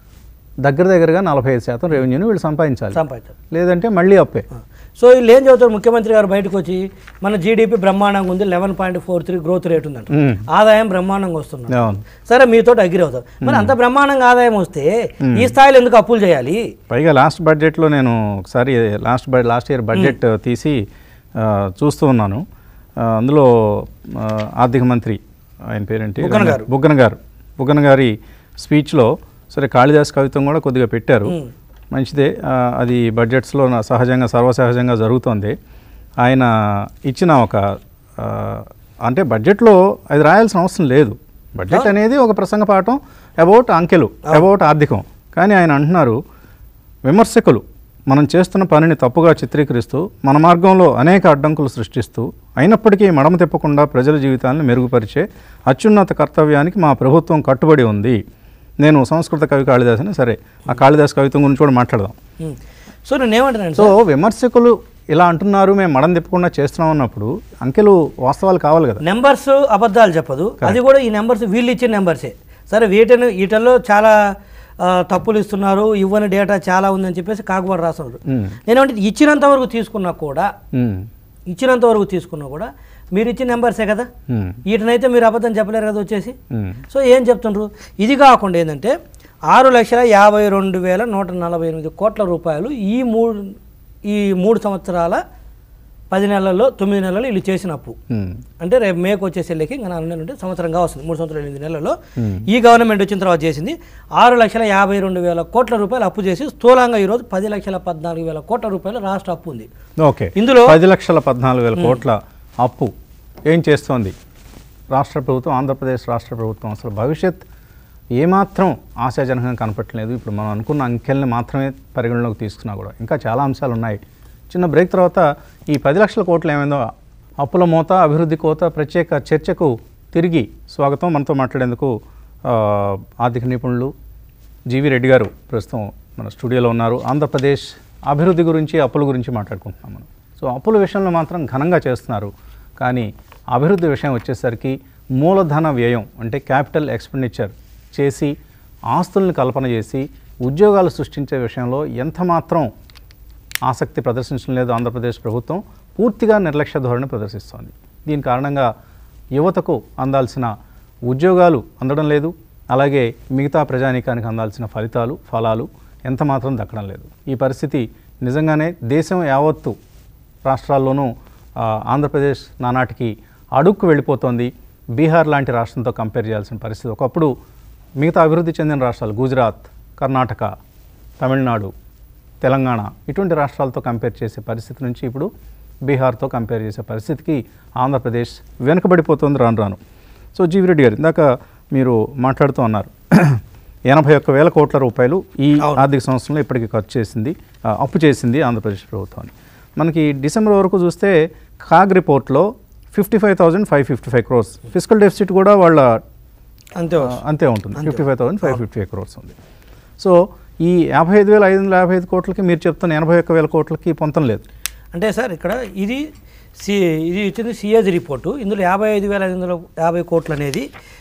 Speaker 1: దగ్గర దగ్గరగా నలభై ఐదు శాతం రెవెన్యూని వీళ్ళు సంపాదించాలి
Speaker 2: సంపాదించాలి
Speaker 1: లేదంటే మళ్ళీ అప్పే
Speaker 2: సో వీళ్ళు ఏం చదువుతారు ముఖ్యమంత్రి గారు బయటకు వచ్చి మన జీడిపి బ్రహ్మాండంగా ఉంది eleven point four three growth rate ఉందంట
Speaker 1: మ్మ్.
Speaker 2: ఆదాయం బ్రహ్మాండంగా వస్తుంది
Speaker 1: అవును
Speaker 2: సరే మీతో అగ్రి అవుతారు మరి అంత బ్రహ్మాండంగా ఆదాయం వస్తే ఈ స్థాయిలో ఎందుకు అప్పులు చేయాలి
Speaker 1: పైగా లాస్ట్ బడ్జెట్లో నేను ఒకసారి last bud last year budget తీసి ఆ, చూస్తూ ఉన్నాను ఆ, అందులో ఆ, ఆర్థిక మంత్రి ఆయన పేరేంటి
Speaker 2: బుగ్గన గారు.
Speaker 1: బుగ్గన గారు బుగ్గన గారి స్పీచ్లో సరే కాళిదాస్ కవిత్వం కూడా కొద్దిగా పెట్టారు
Speaker 2: మ్మ్.
Speaker 1: మంచిదే ఆ, అది బడ్జెట్స్లో నా- సహజంగా సర్వసహజంగా జరుగుతోంది ఆయన ఇచ్చిన ఒక ఆ, అంటే బడ్జెట్లో అది రాయాల్సిన అవసరం లేదు బడ్జెట్ అనేది ఒక ప్రసంగ పాఠం అబౌట్ అంకెలు అబౌట్ ఆర్థికం కానీ ఆయన అంటున్నారు విమర్శకులు మనం చేస్తున్న పనిని తప్పుగా చిత్రీకరిస్తూ మన మార్గంలో అనేక అడ్డంకులు సృష్టిస్తూ అయినప్పటికీ మడమ తిప్పకుండా ప్రజల జీవితాలను మెరుగుపరిచే అత్యున్నత కర్తవ్యానికి మా ప్రభుత్వం కట్టుబడి ఉంది నేను సంస్కృత కవి కాళిదాసుని సరే ఆ కాళిదాస్ కవిత్వం గురించి కూడా మాట్లాడదాం
Speaker 2: మ్మ్. సో నేను ఏమంటున్నాను
Speaker 1: సో విమర్శకులు ఇలా అంటున్నారు మేము మడం తిప్పకుండా చేస్తున్నాం అన్నప్పుడు అంకెలు వాస్తవాలు కావాలి కదా
Speaker 2: నెంబర్స్ అబద్ధాలు చెప్పదు అది కూడా ఈ నెంబర్స్ వీళ్ళు ఇచ్చిన నెంబర్సే సరే వీటిని వీటిల్లో చాలా ఆ, తప్పులు ఇస్తున్నారు ఇవ్వని డేటా చాలా ఉందని చెప్పేసి కాకువాడు రాస్తున్నారు
Speaker 1: మ్మ్.
Speaker 2: నేనేమంటే ఇచ్చినంత వరకు తీసుకున్నా కూడా
Speaker 1: మ్మ్.
Speaker 2: ఇచ్చినంత వరకు తీసుకున్నా కూడా మీరు ఇచ్చిన నెంబర్సే కదా
Speaker 1: మ్మ్.
Speaker 2: వీటినైతే మీరు అబద్ధం చెప్పలేరు కదా వచ్చేసి
Speaker 1: మ్మ్.
Speaker 2: సో ఏం చెప్తుండ్రు ఇది కాకుండా ఏంటంటే ఆరు లక్షల యాభై రెండు వేల నూట నలభై ఎనిమిది కోట్ల రూపాయలు ఈ మూడు ఈ మూడు సంవత్సరాల పది నెలల్లో తొమ్మిది నెలల్లో వీళ్ళు చేసిన అప్పు
Speaker 1: మ్మ్.
Speaker 2: అంటే రేపు మేకు వచ్చేసరికి ఇంకా నాలుగు నెలలు ఉంటే సంవత్సరంగా వస్తుంది మూడు సంవత్సరాలు ఎనిమిది నెలల్లో
Speaker 1: Hmm.
Speaker 2: ఈ గవర్నమెంట్ వచ్చిన తర్వాత చేసింది ఆరు లక్షల యాభై రెండు వేల కోట్ల రూపాయలు అప్పు చేసి స్థూలంగా ఈరోజు పది లక్షల పద్నాలుగు వేల కోట్ల రూపాయలు రాష్ట్ర అప్పు ఉంది
Speaker 1: ఓకే
Speaker 2: ఇందులో
Speaker 1: పది లక్షల పద్నాలుగు వేల కోట్ల అప్పు ఏం చేస్తోంది రాష్ట్ర ప్రభుత్వం ఆంధ్రప్రదేశ్ రాష్ట్ర ప్రభుత్వం అసలు భవిష్యత్ ఏమాత్రం ఆశాజనకంగా కనపట్లేదు ఇప్పుడు మనం అనుకున్న అంకెల్ని మాత్రమే పరిగణలోకి తీసుకున్నా కూడా ఇంకా చాలా అంశాలు ఉన్నాయి చిన్న బ్రేక్ తర్వాత ఈ పది లక్షల కోట్లు ఏమైందో అప్పుల మోత అభివృద్ధి కోత ప్రత్యేక చర్చకు తిరిగి స్వాగతం మనతో మాట్లాడేందుకు ఆ, ఆర్థిక నిపుణులు జీవి రెడ్డి గారు ప్రస్తుతం మన స్టూడియోలో ఉన్నారు ఆంధ్రప్రదేశ్ అభివృద్ధి గురించి అప్పుల గురించి మాట్లాడుకుంటున్నాం మనం సో అప్పుల విషయంలో మాత్రం ఘనంగా చేస్తున్నారు కానీ అభివృద్ధి విషయం వచ్చేసరికి మూలధన వ్యయం అంటే క్యాపిటల్ ఎక్స్పెండిచర్ చేసి ఆస్తుల్ని కల్పన చేసి ఉద్యోగాలు సృష్టించే విషయంలో ఎంత మాత్రం ఆసక్తి ప్రదర్శించడం లేదు ఆంధ్రప్రదేశ్ ప్రభుత్వం పూర్తిగా నిర్లక్ష్య ధోరణి ప్రదర్శిస్తోంది దీని కారణంగా యువతకు అందాల్సిన ఉద్యోగాలు అందడం లేదు అలాగే మిగతా ప్రజానీకానికి అందాల్సిన ఫలితాలు ఫలాలు ఎంత మాత్రం దక్కడం లేదు ఈ పరిస్థితి నిజంగానే దేశం యావత్తు రాష్ట్రాల్లోనూ ఆ, ఆంధ్రప్రదేశ్ నానాటికి అడుక్కు వెళ్ళిపోతోంది బీహార్ లాంటి రాష్ట్రంతో కంపేర్ చేయాల్సిన పరిస్థితి ఒకప్పుడు మిగతా అభివృద్ధి చెందిన రాష్ట్రాలు గుజరాత్ కర్ణాటక తమిళనాడు తెలంగాణ ఇటువంటి రాష్ట్రాలతో కంపేర్ చేసే పరిస్థితి నుంచి ఇప్పుడు బీహార్తో కంపేర్ చేసే పరిస్థితికి ఆంధ్రప్రదేశ్ వెనుకబడిపోతుంది రాను రాను సో జీవిరెడ్డి గారు ఇందాక మీరు మాట్లాడుతూ ఉన్నారు ఎనభై ఒక్క వేల కోట్ల రూపాయలు ఈ
Speaker 2: అవును.
Speaker 1: ఆర్థిక సంవత్సరంలో ఇప్పటికి ఖర్చు చేసింది ఆ, అప్పు చేసింది ఆంధ్రప్రదేశ్ ప్రభుత్వాన్ని మనకి డిసెంబర్ వరకు చూస్తే కాగ్ రిపోర్ట్లో fifty five thousand five fifty five crores physical deficit కూడా వాళ్ళ
Speaker 2: అంతే
Speaker 1: ఆ, అంతే ఉంటుంది fifty five thousand five fifty five crores ఉంది సో ఈ యాభై ఐదు వేల ఐదు వందల యాభై ఐదు కోట్లకి మీరు చెప్తున్న ఎనభై ఒక్క వేల కోట్లకి పొంతం లేదు
Speaker 2: అంటే సార్ ఇక్కడ ఇది సి ఇది ఇచ్చింది సిఏజీ రిపోర్టు ఇందులో యాభై ఐదు వేల ఐదు వందల యాభై కోట్లు అనేది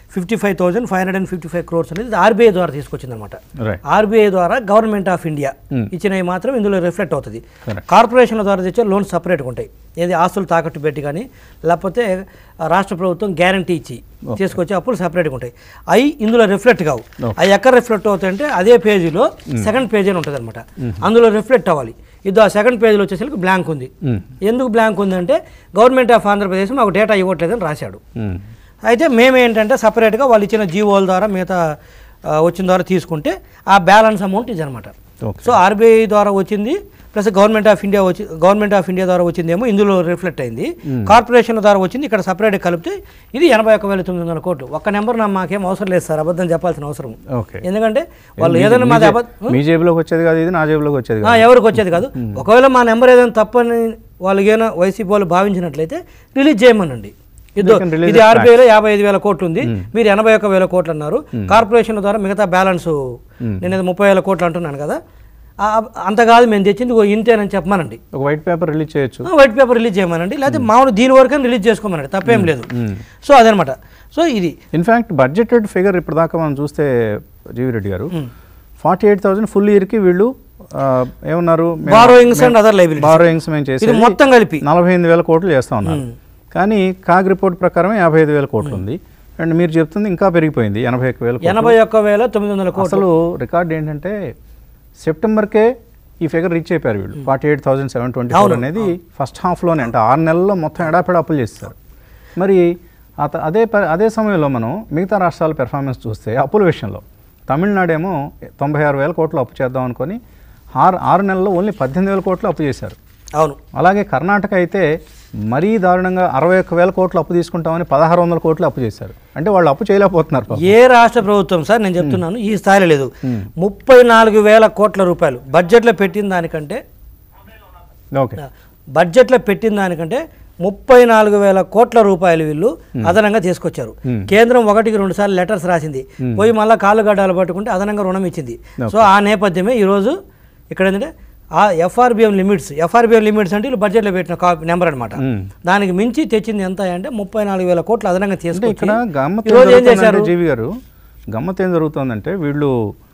Speaker 2: fifty five thousand five hundred and fifty five crores అనేది ఆర్బీఐ ద్వారా తీసుకొచ్చింది అనమాట
Speaker 1: రైట్
Speaker 2: ఆర్బీఐ ద్వారా గవర్నమెంట్ ఆఫ్ ఇండియా
Speaker 1: Hmm.
Speaker 2: ఇచ్చినవి మాత్రం ఇందులో రిఫ్లెక్ట్ అవుతుంది
Speaker 1: Correct.
Speaker 2: కార్పొరేషన్ల ద్వారా తెచ్చే లోన్స్ సపరేట్గా ఉంటాయి ఏది ఆస్తులు తాకట్టు పెట్టి కానీ లేకపోతే ఆ రాష్ట్ర ప్రభుత్వం గ్యారంటీ ఇచ్చి తీసుకొచ్చే అప్పులు సపరేట్గా ఉంటాయి అవి ఇందులో రిఫ్లెక్ట్ కావు
Speaker 1: Okay.
Speaker 2: అవి ఎక్కడ రిఫ్లెక్ట్ అవుతాయంటే అదే పేజీలో సెకండ్ పేజీ అని ఉంటుంది అనమాట అందులో రిఫ్లెక్ట్ అవ్వాలి ఇది ఆ సెకండ్ పేజీలో వచ్చేసరికి బ్లాంక్ ఉంది
Speaker 1: Hmm.
Speaker 2: ఎందుకు బ్లాంక్ ఉందంటే గవర్నమెంట్ ఆఫ్ ఆంధ్రప్రదేశ్ మాకు డేటా ఇవ్వట్లేదని రాశాడు
Speaker 1: మ్మ్.
Speaker 2: అయితే మేమేంటంటే సపరేట్గా వాళ్ళు ఇచ్చిన జీవోల ద్వారా మిగతా ఆ, వచ్చిన ద్వారా తీసుకుంటే ఆ బ్యాలెన్స్ అమౌంట్ ఇది అనమాట
Speaker 1: ఓకే
Speaker 2: సో ఆర్బీఐ ద్వారా వచ్చింది ప్లస్ గవర్నమెంట్ ఆఫ్ ఇండియా వచ్చి గవర్నమెంట్ ఆఫ్ ఇండియా ద్వారా వచ్చిందేమో ఇందులో రిఫ్లెక్ట్ అయింది కార్పొరేషన్ ద్వారా వచ్చింది ఇక్కడ సపరేట్గా కలిపితే ఇది ఎనభై ఒక్క వేల తొమ్మిది వందల కోట్లు ఒక్క నెంబర్ నా మాకేం అవసరం లేదు సార్ అబద్ధం చెప్పాల్సిన అవసరం
Speaker 1: ఓకే
Speaker 2: ఎందుకంటే వాళ్ళు
Speaker 1: మీ-
Speaker 2: ఏదైనా
Speaker 1: మీ
Speaker 2: మాది
Speaker 1: జే-
Speaker 2: అబద్ధం
Speaker 1: మీ జేబులోకి వచ్చేది కాదు ఇది నా జేబులోకి వచ్చేది
Speaker 2: ఆ,
Speaker 1: కాదు
Speaker 2: ఎవరికి వచ్చేది కాదు ఒకవేళ మా నెంబర్ ఏదైనా తప్పని వాళ్ళు ఏదైనా వైసీపీ వాళ్ళు భావించినట్లయితే రిలీజ్ చేయమనండి ఇదో
Speaker 1: They can release
Speaker 2: ఇది
Speaker 1: the
Speaker 2: ఆర్బీఐలో యాభై ఐదు వేల కోట్లు ఉంది మీరు ఎనభై ఒక్క వేల కోట్లు అన్నారు కార్పొరేషన్ ద్వారా మిగతా బ్యాలెన్స్ నేను ఏదో ముప్పై వేల కోట్లు అంటున్నాను కదా ఆ, అంత కాదు మేము తెచ్చింది ఓ ఇంతేనని చెప్పమనండి
Speaker 1: ఒక వైట్ పేపర్ రిలీజ్ చేయొచ్చు
Speaker 2: ఆ, వైట్ పేపర్ రిలీజ్ చేయమనండి లేకపోతే మామూలు దీని వరకు రిలీజ్ చేసుకోమనండి తప్పేం లేదు
Speaker 1: మ్మ్.
Speaker 2: సో అదనమాట సో ఇది
Speaker 1: ఇన్ఫ్యాక్ట్ బడ్జెటెడ్ ఫిగర్ ఇప్పటిదాకా మనం చూస్తే జీవి రెడ్డి గారు ఫార్టీ ఎయిట్ థౌసండ్ ఫుల్ ఇయర్కి వీళ్ళు ఆ, ఏమన్నారు
Speaker 2: Borrowings and other liabilities.
Speaker 1: Borrowings మేము చేసి
Speaker 2: ఇది మొత్తం కలిపి
Speaker 1: నలభై ఎనిమిది వేల కోట్లు చేస్తా ఉన్నారు కానీ కాగ్ రిపోర్ట్ ప్రకారం యాభై ఐదు వేల కోట్లు ఉంది అండ్ మీరు చెప్తుంది ఇంకా పెరిగిపోయింది ఎనభై ఒక్క వేల కోట్లు.
Speaker 2: ఎనభై ఒక్క వేల తొమ్మిది వందల కోట్లు
Speaker 1: అసలు రికార్డ్ ఏంటంటే సెప్టెంబర్కే ఈ ఫిగర్ రీచ్ అయిపోయారు వీళ్ళు forty eight thousand seven twenty four అనేది ఫస్ట్ హాఫ్లోనే అంటే ఆరు నెలల్లో మొత్తం ఎడాపెడ అప్పులు చేస్తారు మరి అత అదే ప- అదే సమయంలో మనం మిగతా రాష్ట్రాల పెర్ఫార్మెన్స్ చూస్తే అప్పుల విషయంలో తమిళనాడు ఏమో తొంభై ఆరు వేల కోట్లు అప్పు చేద్దాం అనుకొని ఆరు ఆరు నెలల్లో ఓన్లీ పద్దెనిమిది వేల కోట్లు అప్పు చేశారు
Speaker 2: అవును
Speaker 1: అలాగే కర్ణాటక అయితే మరీ దారుణంగా అరవై ఒక్క వేల కోట్లు అప్పు తీసుకుంటామని పదహారు వందల కోట్లు అప్పు చేశారు అంటే వాళ్ళు అప్పు చేయలేకపోతున్నారు పాపం.
Speaker 2: ఏ రాష్ట్ర ప్రభుత్వం సార్ నేను చెప్తున్నాను ఈ స్థాయిలో లేదు ముప్పై నాలుగు వేల కోట్ల రూపాయలు బడ్జెట్లో పెట్టిన దానికంటే
Speaker 1: ఓకే
Speaker 2: బడ్జెట్లో పెట్టిన దానికంటే ముప్పై నాలుగు వేల కోట్ల రూపాయలు వీళ్ళు అదనంగా తీసుకొచ్చారు కేంద్రం ఒకటికి రెండు సార్లు లెటర్స్ రాసింది పోయి మళ్ళీ కాళ్ళు గడ్డాలు పట్టుకుంటే అదనంగా రుణం ఇచ్చింది సో ఆ నేపథ్యమే ఈరోజు ఇక్కడ ఏంటంటే ఆ ఎఫ్ఆర్బిఎం లిమిట్స్ ఎఫ్ఆర్బిఎం లిమిట్స్ అంటే వీళ్ళు బడ్జెట్లో పెట్టిన కా నెంబర్ అనమాట
Speaker 1: మ్మ్.
Speaker 2: దానికి మించి తెచ్చింది ఎంత అంటే ముప్పై నాలుగు వేల కోట్లు అదనంగా
Speaker 1: అంటే
Speaker 2: తీసుకొచ్చి
Speaker 1: ఇక్కడ గమ్మత్
Speaker 2: ఈరోజు ఏం
Speaker 1: ఏం
Speaker 2: చేశారు
Speaker 1: జరుగుతుందంటే జీవి గారు గమ్మత్ ఏం జరుగుతుందంటే వీళ్ళు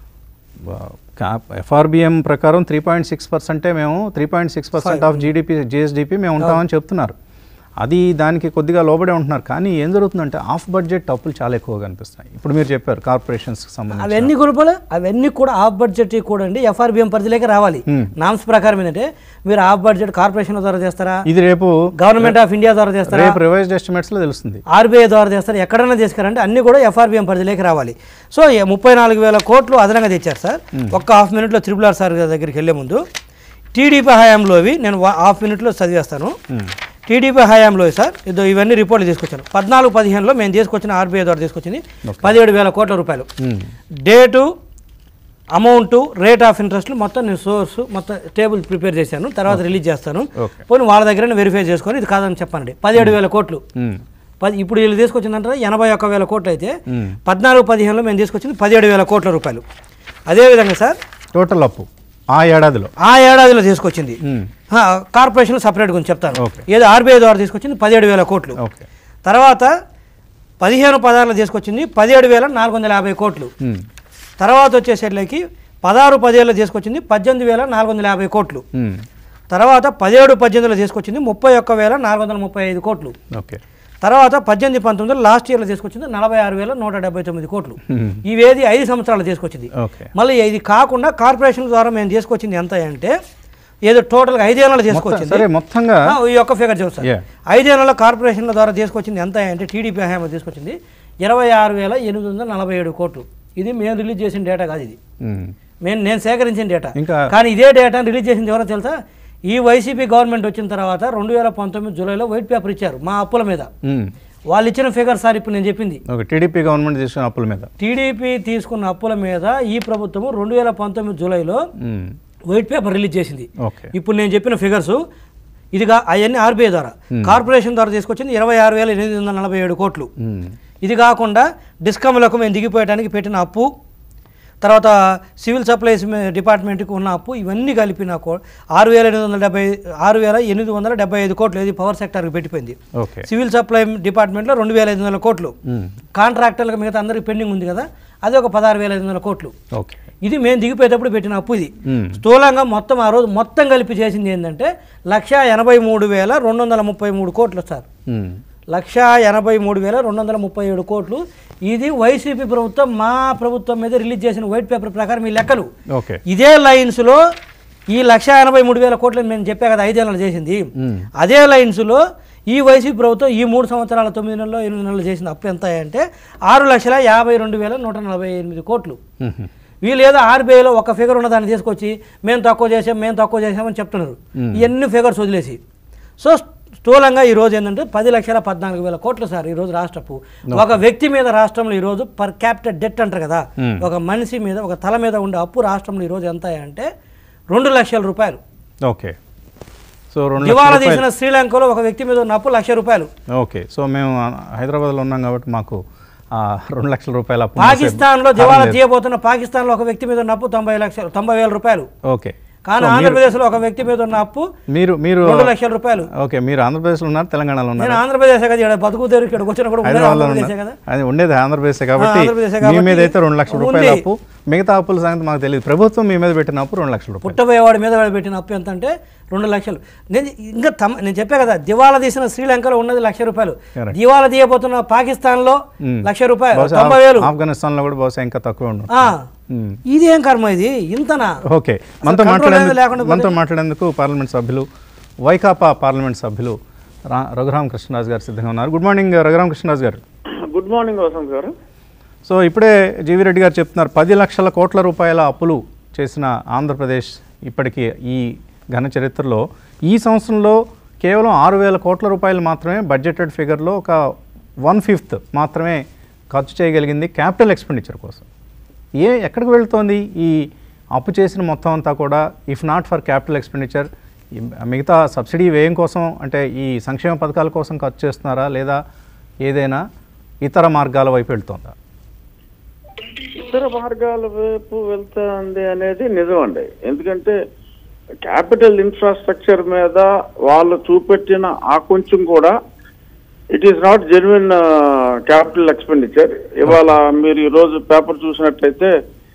Speaker 1: ఎఫ్ఆర్బిఎం ప్రకారం త్రీ పాయింట్ సిక్స్ పర్సెంటే మేము three point six percent of GDP GSDP మేము ఉంటామని చెప్తున్నారు అది దానికి కొద్దిగా లోబడే ఉంటున్నారు కానీ ఏం జరుగుతుందంటే ఆఫ్ బడ్జెట్ అప్పులు చాలా ఎక్కువగా కనిపిస్తున్నాయి ఇప్పుడు మీరు చెప్పారు కార్పొరేషన్స్కి సంబంధించి
Speaker 2: అవన్నీ కూడా అవన్నీ కూడా ఆఫ్ బడ్జెట్ కూడా అండి ఎఫ్ఆర్బిఎం పరిధిలోకి రావాలి
Speaker 1: Hmm.
Speaker 2: నామ్స్ ప్రకారం ఏంటంటే మీరు ఆఫ్ బడ్జెట్ కార్పొరేషన్ ద్వారా చేస్తారా
Speaker 1: ఇది రేపు
Speaker 2: గవర్నమెంట్ ఆఫ్ ఇండియా ద్వారా చేస్తారా
Speaker 1: రేపు రివైజ్డ్ ఎస్టిమేట్స్లో తెలుస్తుంది
Speaker 2: ఆర్బీఐ ద్వారా చేస్తారు ఎక్కడైనా తీసుకురంటే అన్ని కూడా ఎఫ్ఆర్బిఎం పరిధిలోకి రావాలి సో ఈ ముప్పై నాలుగు వేల కోట్లు అదనంగా తెచ్చారు సార్ ఒక్క హాఫ్ మినిట్లో త్రిపుల్ ఆర్ సార్ దగ్గరికి వెళ్ళే ముందు టీడీపీ హయాంలోవి నేను వా- హాఫ్ మినిట్లో చదివేస్తాను టీడీపీ హయాంలో సార్ ఇదో ఇవన్నీ రిపోర్ట్లు తీసుకొచ్చాను పద్నాలుగు పదిహేనులో మేము తీసుకొచ్చిన ఆర్బీఐ ద్వారా తీసుకొచ్చింది పదిహేడు వేల కోట్ల రూపాయలు
Speaker 1: మ్మ్.
Speaker 2: Debt amount rate of interest మొత్తం నేను సోర్స్ మొత్తం టేబుల్ ప్రిపేర్ చేశాను తర్వాత రిలీజ్ చేస్తాను
Speaker 1: ఓకే
Speaker 2: పోనీ వాళ్ళ దగ్గర వెరిఫై చేసుకొని ఇది కాదని చెప్పండి పదిహేడు వేల కోట్లు
Speaker 1: మ్మ్.
Speaker 2: పది ఇప్పుడు వీళ్ళు తీసుకొచ్చిందంటే ఎనభై ఒక్క వేల కోట్లు అయితే
Speaker 1: మ్మ్.
Speaker 2: పద్నాలుగు పదిహేనులో మేము తీసుకొచ్చింది పదిహేడు వేల కోట్ల రూపాయలు అదేవిధంగా సార్
Speaker 1: టోటల్ అప్పు ఆ ఏడాదిలో
Speaker 2: ఆ ఏడాదిలో తీసుకొచ్చింది
Speaker 1: మ్మ్.
Speaker 2: ఆ, కార్పొరేషన్ సపరేట్ గురించి చెప్తాను
Speaker 1: ఓకే.
Speaker 2: ఏదో ఆర్బీఐ ద్వారా తీసుకొచ్చింది పదిహేడు వేల కోట్లు
Speaker 1: ఓకే
Speaker 2: తర్వాత పదిహేను పదార్లు తీసుకొచ్చింది పదిహేడు వేల నాలుగు వందల యాభై కోట్లు
Speaker 1: మ్మ్.
Speaker 2: తర్వాత వచ్చేసరికి పదహారు పదిహేళ్ళు తీసుకొచ్చింది పద్దెనిమిది వేల నాలుగు వందల యాభై కోట్లు
Speaker 1: మ్మ్.
Speaker 2: తర్వాత పదిహేడు పద్దెనిమిదిలో తీసుకొచ్చింది ముప్పై ఒక్క వేల నాలుగు వందల ముప్పై ఐదు కోట్లు
Speaker 1: ఓకే
Speaker 2: తర్వాత పద్దెనిమిది పంతొమ్మిదిలో లాస్ట్ ఇయర్లో తీసుకొచ్చింది నలభై ఆరు వేల నూట డెబ్బై తొమ్మిది కోట్లు
Speaker 1: మ్మ్.
Speaker 2: ఇవేది ఐదు సంవత్సరాలు తీసుకొచ్చింది
Speaker 1: ఓకే
Speaker 2: మళ్ళీ ఇది కాకుండా కార్పొరేషన్ ద్వారా మేము తీసుకొచ్చింది ఎంత అంటే ఏదో టోటల్గా ఐదేళ్ళలో
Speaker 1: మొత్తం-
Speaker 2: తీసుకొచ్చింది
Speaker 1: సరే మొత్తంగా
Speaker 2: ఆ, ఈ ఒక్క ఫిగర్ చూస్తాను
Speaker 1: Yeah.
Speaker 2: ఐదేళ్లలో కార్పొరేషన్ల ద్వారా తీసుకొచ్చింది ఎంత అంటే టీడీపీ హయాంలో తీసుకొచ్చింది ఇరవై ఆరు వేల ఎనిమిది వందల నలభై ఏడు కోట్లు ఇది మేము రిలీజ్ చేసిన డేటా కాదు ఇది
Speaker 1: మ్మ్.
Speaker 2: మేము నేను సేకరించిన డేటా
Speaker 1: ఇంకా
Speaker 2: కానీ ఇదే డేటా రిలీజ్ చేసింది ఎవరో తెలుసా ఈ వైసీపీ గవర్నమెంట్ వచ్చిన తర్వాత రెండు వేల పంతొమ్మిది జూలైలో వైట్ పేపర్ ఇచ్చారు మా అప్పుల మీద
Speaker 1: మ్మ్.
Speaker 2: వాళ్ళు ఇచ్చిన ఫిగర్ సార్ ఇప్పుడు నేను చెప్పింది
Speaker 1: ఓకే టీడీపీ గవర్నమెంట్ తీసుకున్న అప్పుల మీద
Speaker 2: టీడీపీ తీసుకున్న అప్పుల మీద ఈ ప్రభుత్వం రెండు వేల పంతొమ్మిది జూలైలో
Speaker 1: మ్మ్.
Speaker 2: వైట్ పేపర్ రిలీజ్ చేసింది
Speaker 1: ఓకే
Speaker 2: ఇప్పుడు నేను చెప్పిన ఫిగర్స్ ఇదిగా అవన్నీ ఆర్బీఐ ద్వారా కార్పొరేషన్ ద్వారా తీసుకొచ్చింది ఇరవై ఆరు వేల ఎనిమిది వందల నలభై ఏడు కోట్లు
Speaker 1: మ్మ్.
Speaker 2: ఇది కాకుండా డిస్కమ్లకు మేము దిగిపోయడానికి పెట్టిన అప్పు తర్వాత సివిల్ సప్లైస్ మే- డిపార్ట్మెంట్కి ఉన్న అప్పు ఇవన్నీ కలిపిన కో ఆరు వేల ఎనిమిది వందల డెబ్బై ఆరు వేల ఎనిమిది వందల డెబ్బై ఐదు కోట్లు ఇది పవర్ సెక్టర్కి పెట్టిపోయింది
Speaker 1: ఓకే
Speaker 2: సివిల్ సప్లై డిపార్ట్మెంట్లో రెండు వేల ఐదు వందల కోట్లు
Speaker 1: మ్మ్.
Speaker 2: కాంట్రాక్టర్లకు మిగతా అందరికి పెండింగ్ ఉంది కదా అది ఒక పదహారు వేల ఐదు వందల కోట్లు
Speaker 1: ఓకే
Speaker 2: ఇది మేము దిగిపోయేటప్పుడు పెట్టిన అప్పు ఇది
Speaker 1: మ్మ్.
Speaker 2: స్థూలంగా మొత్తం ఆ రోజు మొత్తం కలిపి చేసింది ఏంటంటే లక్ష ఎనభై మూడు వేల రెండు వందల ముప్పై మూడు కోట్లు సార్
Speaker 1: మ్మ్.
Speaker 2: లక్ష ఎనభై మూడు వేల రెండు వందల ముప్పై ఏడు కోట్లు ఇది వైసీపీ ప్రభుత్వం మా ప్రభుత్వం మీద రిలీజ్ చేసిన వైట్ పేపర్ ప్రకారం ఈ లెక్కలు
Speaker 1: ఓకే
Speaker 2: ఇదే లైన్స్లో ఈ లక్ష ఎనభై మూడు వేల కోట్లు నేను చెప్పా కదా ఐదేళ్ళు చేసింది
Speaker 1: మ్మ్.
Speaker 2: అదే లైన్స్లో ఈ వైసీపీ ప్రభుత్వం ఈ మూడు సంవత్సరాల తొమ్మిది నెలల్లో ఎనిమిది నెలలు చేసిన అప్పు ఎంత అంటే ఆరు లక్షల యాభై రెండు వేల నూట నలభై ఎనిమిది కోట్లు
Speaker 1: మ్మ్.
Speaker 2: వీళ్ళు ఏదో ఆర్బీఐలో ఒక ఫిగర్ ఉన్నదాన్ని తీసుకొచ్చి మేము తక్కువ చేసాం మేము తక్కువ చేసామని చెప్తున్నారు ఇవన్నీ ఫిగర్స్ వదిలేసి సో స్థూలంగా ఈ రోజు ఏంటంటే పది లక్షల పద్నాలుగు వేల కోట్లు సార్ ఈ రోజు రాష్ట్రపు ఒక వ్యక్తి మీద రాష్ట్రంలో ఈ రోజు పర్ క్యాపిటల్ డెట్ అంటారు కదా
Speaker 1: Hmm.
Speaker 2: ఒక మనిషి మీద ఒక తల మీద ఉండే అప్పు రాష్ట్రంలో ఈ రోజు ఎంత అంటే రెండు లక్షల రూపాయలు
Speaker 1: ఓకే సో రెండు
Speaker 2: దివాలా
Speaker 1: లక్షల రూపాయలు
Speaker 2: తీసిన శ్రీలంకలో ఒక వ్యక్తి మీద ఉన్న అప్పు లక్ష రూపాయలు
Speaker 1: ఓకే సో మేము హైదరాబాద్లో ఉన్నాం కాబట్టి మాకు ఆ, రెండు లక్షల రూపాయల అప్పు మోసే
Speaker 2: పాకిస్తాన్లో
Speaker 1: భారం
Speaker 2: దివాలా
Speaker 1: లేదు.
Speaker 2: తీయబోతున్న పాకిస్తాన్లో ఒక వ్యక్తి మీద ఉన్న అప్పు తొంభై లక్షలు తొంభై వేల రూపాయలు
Speaker 1: ఓకే
Speaker 2: కానీ ఆంధ్రప్రదేశ్లో ఒక వ్యక్తి మీద ఉన్న అప్పు
Speaker 1: మీరు మీరు
Speaker 2: రెండు లక్షల రూపాయలు
Speaker 1: ఓకే మీరు ఆంధ్రప్రదేశ్లో ఉన్నారు తెలంగాణలో ఉన్నారు
Speaker 2: నేను ఆంధ్రప్రదేశ్ కదా ఇక్కడ బతుకుతారు ఇక్కడికి వచ్చినప్పుడు ఉండేది
Speaker 1: హైదరాబాద్లో
Speaker 2: ఆంధ్రప్రదేశే
Speaker 1: ఉన్నారు
Speaker 2: కదా
Speaker 1: అది ఉండేది ఆంధ్రప్రదేశ్ కాబట్టి
Speaker 2: ఆంధ్రప్రదేశే
Speaker 1: మీ
Speaker 2: కాబట్టి
Speaker 1: మీద అయితే రెండు లక్షల రూపాయల
Speaker 2: ఉంది.
Speaker 1: అప్పు మిగతా అప్పుల సంగతి మాకు తెలియదు ప్రభుత్వం మీ మీద పెట్టిన అప్పు రెండు లక్షల రూపాయలు
Speaker 2: పుట్టబోయేవాడి మీద వాడు పెట్టిన అప్పు ఎంత అంటే రెండు లక్షలు నేను ఇంకా తమ నేను చెప్పా కదా దివాలా తీసిన శ్రీలంకలో ఉన్నది లక్ష రూపాయలు
Speaker 1: Correct.
Speaker 2: దివాలా తీయబోతున్న పాకిస్తాన్లో
Speaker 1: మ్మ్.
Speaker 2: లక్ష రూపాయలు
Speaker 1: బహుశా
Speaker 2: తొంభై వేలు
Speaker 1: ఆఫ్ఘనిస్తాన్లో కూడా బహుశా ఇంకా తక్కువ ఉండదు
Speaker 2: ఆ. ఇదేం కర్మ ఇది ఇంతనా
Speaker 1: ఓకే మనతో
Speaker 2: control
Speaker 1: మాట్లాడేందుకు
Speaker 2: అనేది లేకుండా
Speaker 1: మనతో మాట్లాడేందుకు పార్లమెంట్ సభ్యులు వైకాపా పార్లమెంట్ సభ్యులు రా రఘురామ కృష్ణరాజు గారు సిద్ధంగా ఉన్నారు గుడ్ మార్నింగ్ రఘురామ కృష్ణరాజు గారు
Speaker 3: గుడ్ మార్నింగ్ వసంత్ గారు
Speaker 1: సో ఇప్పుడే జీవి రెడ్డి గారు చెప్తున్నారు పది లక్షల కోట్ల రూపాయల అప్పులు చేసిన ఆంధ్రప్రదేశ్ ఇప్పటికీ ఈ ఘన చరిత్రలో ఈ సంవత్సరంలో కేవలం ఆరు వేల కోట్ల రూపాయలు మాత్రమే బడ్జెటెడ్ ఫిగర్లో ఒక వన్ ఫిఫ్త్ మాత్రమే ఖర్చు చేయగలిగింది క్యాపిటల్ ఎక్స్పెండిచర్ కోసం ఏ ఎక్కడికి వెళ్తోంది ఈ అప్పు చేసిన మొత్తం అంతా కూడా if not for capital expenditure మిగతా సబ్సిడీ వ్యయం కోసం అంటే ఈ సంక్షేమ పథకాల కోసం ఖర్చు చేస్తున్నారా లేదా ఏదైనా ఇతర మార్గాల వైపు వెళ్తోందా
Speaker 3: ఇతర మార్గాల వైపు వెళ్తుంది అనేది నిజం అండి ఎందుకంటే క్యాపిటల్ ఇన్ఫ్రాస్ట్రక్చర్ మీద వాళ్ళు చూపెట్టిన ఆ కొంచెం కూడా it is not genuine capital expenditure ఇవాళ మీరు ఈ రోజు పేపర్ చూసినట్లయితే